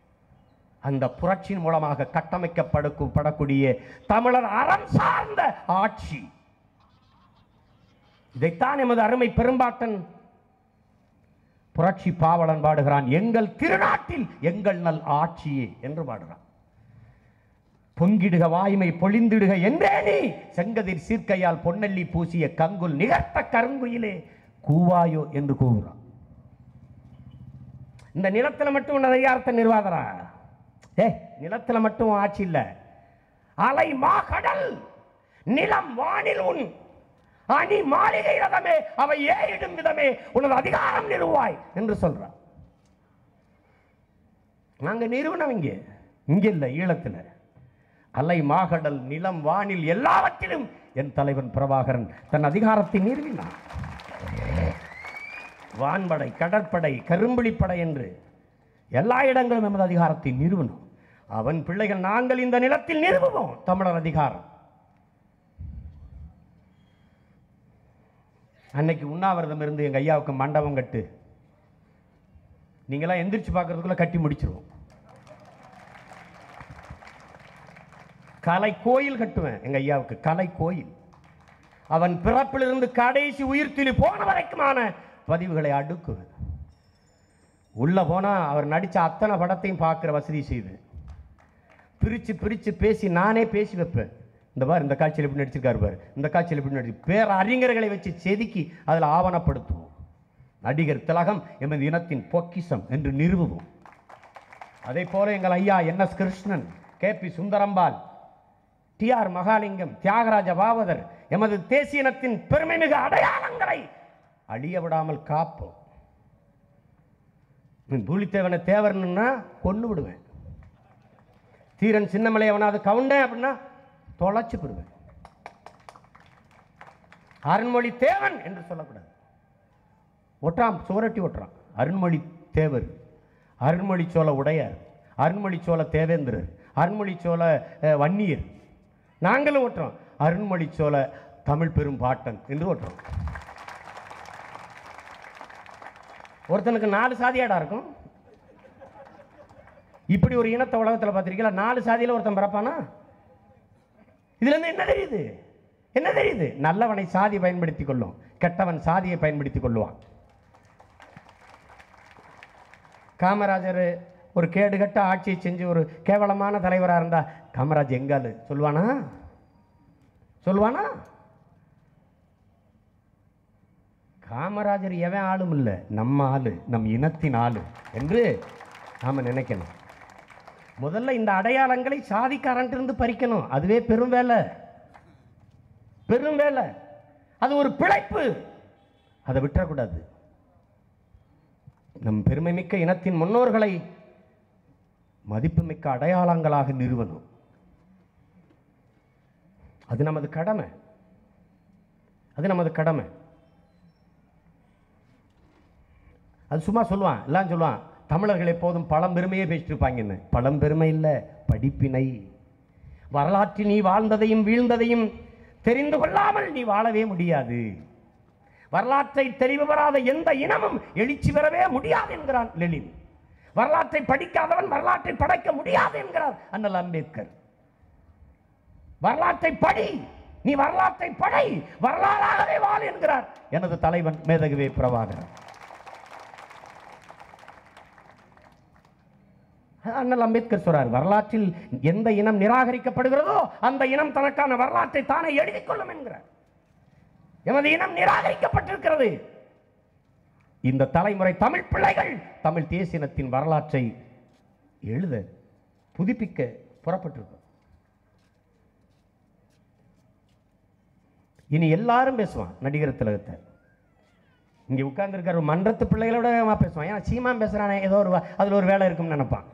அந்த புரட்சியின் மூலமாக கட்டமைக்கப்படக்கு- படக்கூடிய தமிழர் அறம் சார்ந்த ஆட்சி இதைத்தான் எமது அருமை பெரும்பாட்டன் புரட்சி பாவலன் பாடுகிறான் எங்கள் திருநாட்டில் எங்கள் நல் ஆட்சியே என்று பாடுகிறான் பொங்கிடுக வாய்மை பொழிந்திடுக என்றே நீ செங்கதிர் சீர்க்கையால் பொன்னல்லி பூசிய கங்குல் நிகர்த்த கருங்குயிலே கூவாயோ என்று கூவுறான் இந்த நிலத்துல மட்டும் உன் அதிகாரத்தை நிர்வாகரா ஏ நிலத்துல மட்டும் உன் ஆட்சி இல்ல அலை மாகடல் நிலம் வானில் உன் அணி மாளிகை ரதமே அவை ஏறிடும் விதமே உனது அதிகாரம் நிறுவாய் என்று சொல்றான் நாங்க நிறுவனம் இங்கே இங்க இல்ல ஈழத்துல அலை மாகடல் நிலம் வானில் எல்லாவற்றிலும் என் தலைவன் பிரபாகரன் தன் அதிகாரத்தை நிறுவினான் வான்படை கடற்படை கரும்புலிப்படை என்று எல்லா இடங்களும் நமது அதிகாரத்தை நிறுவனம் அவன் பிள்ளைகள் நாங்கள் இந்த நிலத்தில் நிறுவுவோம் தமிழர் அதிகாரம் அன்னைக்கு உண்ணாவிரதம் இருந்து எங்க ஐயாவுக்கு மண்டபம் கட்டு நீங்களாம் எந்திரிச்சு பார்க்கறதுக்குள்ள கட்டி முடிச்சிருவோம் கலை கோயில் கட்டுவேன் எங்க ஐயாவுக்கு கலை கோயில் அவன் பிறப்பிலிருந்து கடைசி உயிர்த்துளி போன வரைக்குமான பதிவுகளை அடுக்குவேன் உள்ள போனா அவர் நடிச்ச அத்தனை படத்தையும் பார்க்குற வசதி செய்து பிரிச்சு பிரிச்சு பேசி நானே பேசி வைப்பேன் இந்த பார் இந்த காட்சியில் எப்படி நடிச்சிருக்காரு பாரு இந்த காட்சியில் எப்படி நடிச்சு பேர் அறிஞர்களை வச்சு செதுக்கி அதில் ஆவணப்படுத்துவோம் நடிகர் திலகம் எமது இனத்தின் பொக்கிஷம் என்று நிறுவுவோம் அதே போல எங்கள் ஐயா N S Krishnan K B Sundarambal T R Mahalingam Thyagaraja Bhagavathar எமது தேசிய இனத்தின் பெருமைமிகு அடையாளங்களை அழிய விடாமல் காப்போம் நீ பூலித்தேவனை தேவர்னா கொண்டு விடுவேன் தீரன் சின்னமலை அவனாவது கவுண்டேன் அப்படின்னா தொலைச்சு போடுவேன் அருண்மொழி தேவன் என்று சொல்லக்கூடாது ஒற்றான் சுவரட்டி ஒட்டுறான் அருண்மொழி தேவர் அருண்மொழி சோழ உடையார் அருண்மொழி சோழ தேவேந்திரர் அருண்மொழி சோழ அஹ், வன்னியர் நாங்களும் ஒட்டுறோம் அருண்மொழி சோழ தமிழ் பெரும் பாட்டன் என்று ஒட்டுறோம் ஒருத்தனுக்கு நாலு சாதியாடா இருக்கும் இப்படி ஒரு இனத்தை உலகத்தில் பார்த்திருக்கீங்களா நாலு சாதியில் ஒருத்தன் பிறப்பானா இதுல இருந்து என்ன தெரியுது என்ன தெரியுது நல்லவனை சாதி பயன்படுத்தி கொள்ளும் கெட்டவன் சாதியை பயன்படுத்தி கொள்ளுவான் காமராஜர் ஒரு கேடுகட்ட ஆட்சியை செஞ்சு ஒரு கேவலமான தலைவராக இருந்தா காமராஜ் எங்காலு சொல்லுவானா சொல்லுவானா காமராஜர் எவன் ஆளும் இல்லை நம்ம ஆளு நம் இனத்தின் ஆளு என்று நாம நினைக்கணும் முதல்ல இந்த அடையாளங்களை சாதிக்காரன்ட்டு பறிக்கணும் அதுவே பெரும் வேலை பெரும் வேலை அது ஒரு பிழைப்பு அதை விட்டுறக்கூடாது நம் பெருமைமிக்க இனத்தின் முன்னோர்களை மதிப்புமிக்க அடையாளங்களாக நிறுவனம் அது நமது கடமை அது நமது கடமை அது சும்மா சொல்லுவான் எல்லாம் சொல்லுவான் தமிழர்கள் எப்போதும் பழம்பெருமையே பேசிட்டு இருப்பாங்கன்னு பழம்பெருமை இல்லை படிப்பினை வரலாற்றில் நீ வாழ்ந்ததையும் வீழ்ந்ததையும் தெரிந்து கொள்ளாமல் நீ வாழவே முடியாது வரலாற்றை தெரிவு பெறாத எந்த இனமும் எழுச்சி பெறவே முடியாது என்கிறான் லெனின் வரலாற்றை படிக்காதவன் வரலாற்றை படைக்க முடியாது என்கிறார் அண்ணல் அம்பேத்கர் வரலாற்றை படி நீ வரலாற்றை படை வரலாறாகவே வாழ் என்கிறார் எனது தலைவன் மேதகுவே பிரபாகரன் அண்ணல் அம்பேத்கர் சொல்றார் வரலாற்றில் எந்த இனம் நிராகரிக்கப்படுகிறதோ அந்த இனம் தனக்கான வரலாற்றை தானே எழுதிக் கொள்ளும் என்கிறார் எமது இனம் நிராகரிக்கப்பட்டிருக்கிறது இந்த தலைமுறை தமிழ் பிள்ளைகள் தமிழ் தேசியனத்தின் வரலாற்றை எழுத புதுப்பிக்க புறப்பட்டிருக்கோம் இனி எல்லாரும் பேசுவான் நடிகர் திலகத்தை இங்க உட்கார்ந்துருக்கிற மன்றத்து பிள்ளைகளோட அவன் பேசுவான் ஏன்னா சீமான் பேசுறானே ஏதோ ஒரு வ- அதுல ஒரு வேலை இருக்கும்னு நினைப்பான்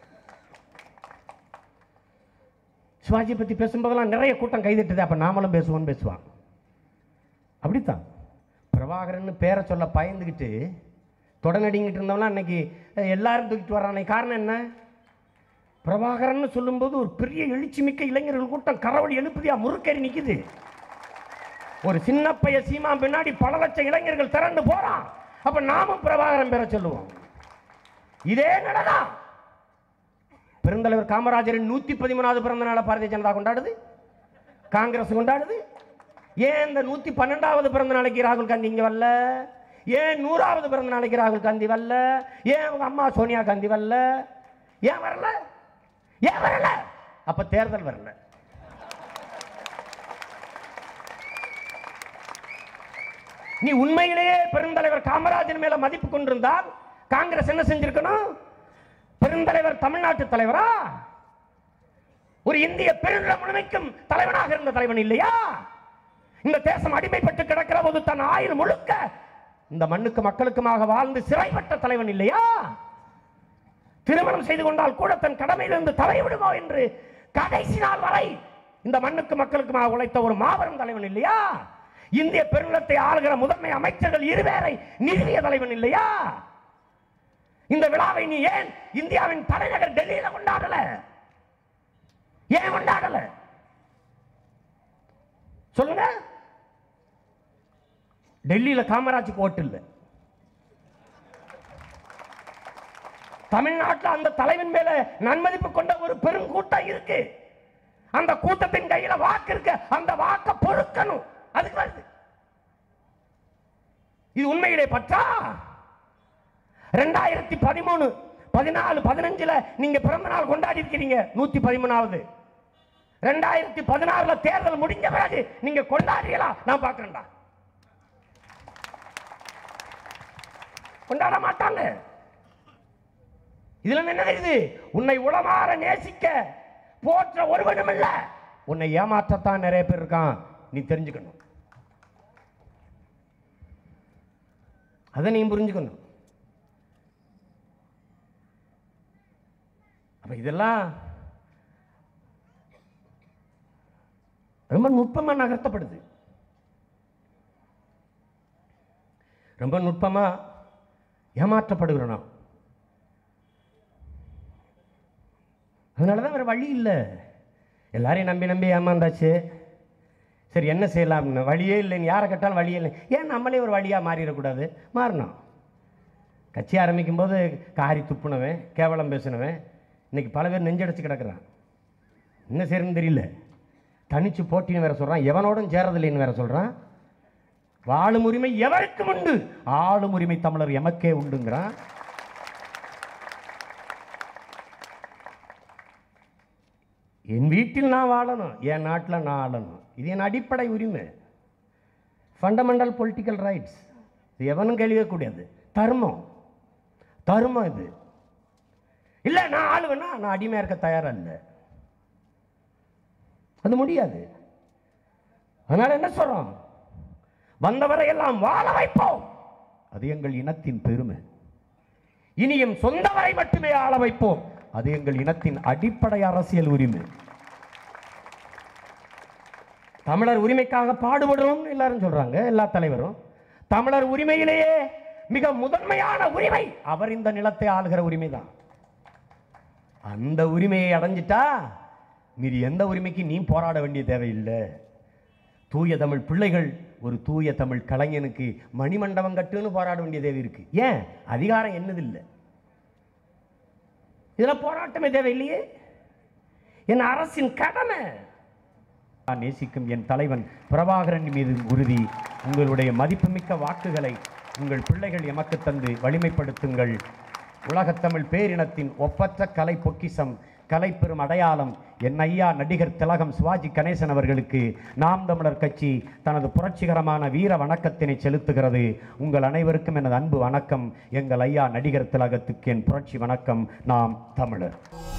சிவாஜி பத்தி பேசும்போதெல்லாம் நிறைய கூட்டம் கைதட்டுது அப்ப நாமளும் பேசுவோம்னு பேசுவான் அப்படித்தான் பிரபாகரன் பேரை சொல்ல பயந்துக்கிட்டு தொடநடிங்கிட்டு இருந்தவனா அன்னைக்கு அஹ், எல்லாரும் தூக்கிட்டு வர்றானே காரணம் என்ன பிரபாகரன் சொல்லும்போது ஒரு பெரிய எழுச்சி மிக்க இளைஞர்கள் கூட்டம் கரவழி எழுப்புதியா முறுக்கேறி நிக்குது ஒரு சின்ன பைய சீமா பின்னாடி பல லட்சம் இளைஞர்கள் திரண்டு போறான் அப்ப நாமும் பிரபாகரன் பேரை சொல்லுவோம் இதே நடதான் பெருந்தலைவர் காமராஜரின் நூத்தி பதிமூணாவது பிறந்த நாளை பாரதிய ஜனதா கொண்டாடுது காங்கிரஸ் கொண்டாடுது ஏன் இந்த நூத்தி பன்னெண்டாவது பிறந்த நாளைக்கு ராகுல் காந்தி இங்க வரல ஏன் நூறாவது பிறந்த நாளைக்கு ராகுல் காந்தி வரல ஏன் அவங்க அம்மா சோனியா காந்தி வரல ஏன் வரல ஏன் வரல அப்ப தேர்தல் வரல நீ உண்மையிலேயே பெருந்தலைவர் காமராஜர் மேல மதிப்பு கொண்டிருந்தால் காங்கிரஸ் என்ன செஞ்சிருக்கணும் பெருந்தலைவர் தமிழ்நாட்டு தலைவரா ஒரு இந்திய பெருநிலம் முழுமைக்கும் தலைவனாக இருந்த தலைவன் இல்லையா இந்த தேசம் அடிமைப்பட்டு கிடக்கிற போது தன் ஆயுள் முழுக்க இந்த மண்ணுக்கு மக்களுக்குமாக வாழ்ந்து சிறைப்பட்ட தலைவன் இல்லையா திருமணம் செய்து கொண்டால் கூட தன் கடமையிலிருந்து தலை விடுமோ என்று கடைசி நாள் வரை இந்த மண்ணுக்கு மக்களுக்குமாக உழைத்த ஒரு மாபெரும் தலைவன் இல்லையா இந்திய பெருநிலத்தை ஆளுகிற முதன்மை அமைச்சர்கள் இருவேரை நிறுவிய தலைவன் இல்லையா இந்த விழாவை நீ ஏன் இந்தியாவின் தலைநகர் டெல்லியில கொண்டாடல ஏன் கொண்டாடல சொல்லுங்க டெல்லியில காமராஜுக்கு ஓட்டு இல்லை தமிழ்நாட்டில் அந்த தலைவன் மேல நன்மதிப்பு கொண்ட ஒரு பெருங்கூட்டம் இருக்கு அந்த கூட்டத்தின் கையில வாக்கு இருக்கு அந்த வாக்க பொறுக்கணும் அதுக்கு வருது இது உண்மையிலே பற்றா ரெண்டாயிரத்தி பதிமூணு பதினாலு பதினஞ்சுல நீங்க பிறந்த நாள் கொண்டாடி இருக்கிறீங்க நூத்தி பதிமூணாவது ரெண்டாயிரத்தி பதினாறுல தேர்தல் முடிஞ்ச பிறகு நீங்க கொண்டாடுறீங்களா நான் பார்க்கறேன்டா கொண்டாட மாட்டாங்க இதுல என்ன தெரியுது உன்னை உளமாற நேசிக்க போற்ற ஒருவனும் இல்ல உன்னை ஏமாற்றத்தான் நிறைய பேர் இருக்கான் நீ தெரிஞ்சுக்கணும் அதை நீ புரிஞ்சுக்கணும் அப்ப இதெல்லாம் ரொம்ப நுட்பமா நகர்த்தப்படுது ரொம்ப நுட்பமா ஏமாற்றப்படுகிறோம் நாம் அதனால தான் வேற வழி இல்லை எல்லாரையும் நம்பி நம்பி ஏமாந்தாச்சு சரி என்ன செய்யலாம்னு வழியே இல்லைன்னு யாரை கேட்டாலும் வழியே இல்லை ஏன் நம்மளே ஒரு வழியாக மாறிடக்கூடாது மாறணும் கட்சி ஆரம்பிக்கும் போது காரி துப்புனவன் கேவலம் பேசினவன் இன்னைக்கு பல பேர் நெஞ்சடைச்சு கிடக்குறான் என்ன செய்யறதுன்னு தெரியல தனிச்சு போட்டின்னு வேற சொல்றான் எவனோடும் சேரதில்லைன்னு வேற சொல்றான் வாழும் உரிமை எவருக்கும் உண்டு ஆளும் உரிமை தமிழர் எமக்கே உண்டுங்கிறான் என் வீட்டில் நான் வாழணும் என் நாட்டில் நான் ஆளணும் இது என் அடிப்படை உரிமை ஃபண்டமெண்டல் பொலிட்டிக்கல் ரைட்ஸ் இது எவனும் கேள்விக்கக்கூடியது தர்மம் தர்மம் இது இல்லை நான் ஆளுவேன்னா நான் அடிமையாக இருக்க தயாரா இல்லை அது முடியாது அதனால என்ன சொல்றோம் வந்தவரை எல்லாம் வாழ வைப்போம் அது எங்கள் இனத்தின் பெருமை இனி என் சொந்தவரை மட்டுமே ஆள வைப்போம் அது எங்கள் இனத்தின் அடிப்படை அரசியல் உரிமை தமிழர் உரிமைக்காக பாடுபடுறோம் எல்லாரும் சொல்றாங்க எல்லா தலைவரும் தமிழர் உரிமையிலேயே மிக முதன்மையான உரிமை அவர் இந்த நிலத்தை ஆளுகிற உரிமை தான் அந்த உரிமையை அடைஞ்சிட்டா மீறி எந்த உரிமைக்கு நீ போராட வேண்டிய தேவையில்லை தூய தமிழ் பிள்ளைகள் ஒரு தூய தமிழ் கலைஞனுக்கு மணிமண்டபம் கட்டுன்னு போராட வேண்டிய தேவை இருக்கு ஏன் அதிகாரம் என்னது இல்லை இதுல போராட்டமே தேவையில்லையே என் அரசின் கடமை நான் நேசிக்கும் என் தலைவன் பிரபாகரன் மீது உறுதி உங்களுடைய மதிப்புமிக்க வாக்குகளை உங்கள் பிள்ளைகள் எமக்கு தந்து வலிமைப்படுத்துங்கள் உலகத்தமிழ் பேரினத்தின் ஒப்பற்ற கலை பொக்கிஷம் கலை பெறும் அடையாளம் என் ஐயா நடிகர் திலகம் சிவாஜி கணேசன் அவர்களுக்கு நாம் தமிழர் கட்சி தனது புரட்சிகரமான வீர வணக்கத்தினை செலுத்துகிறது உங்கள் அனைவருக்கும் எனது அன்பு வணக்கம் எங்கள் ஐயா நடிகர் திலகத்துக்கு என் புரட்சி வணக்கம் நாம் தமிழர்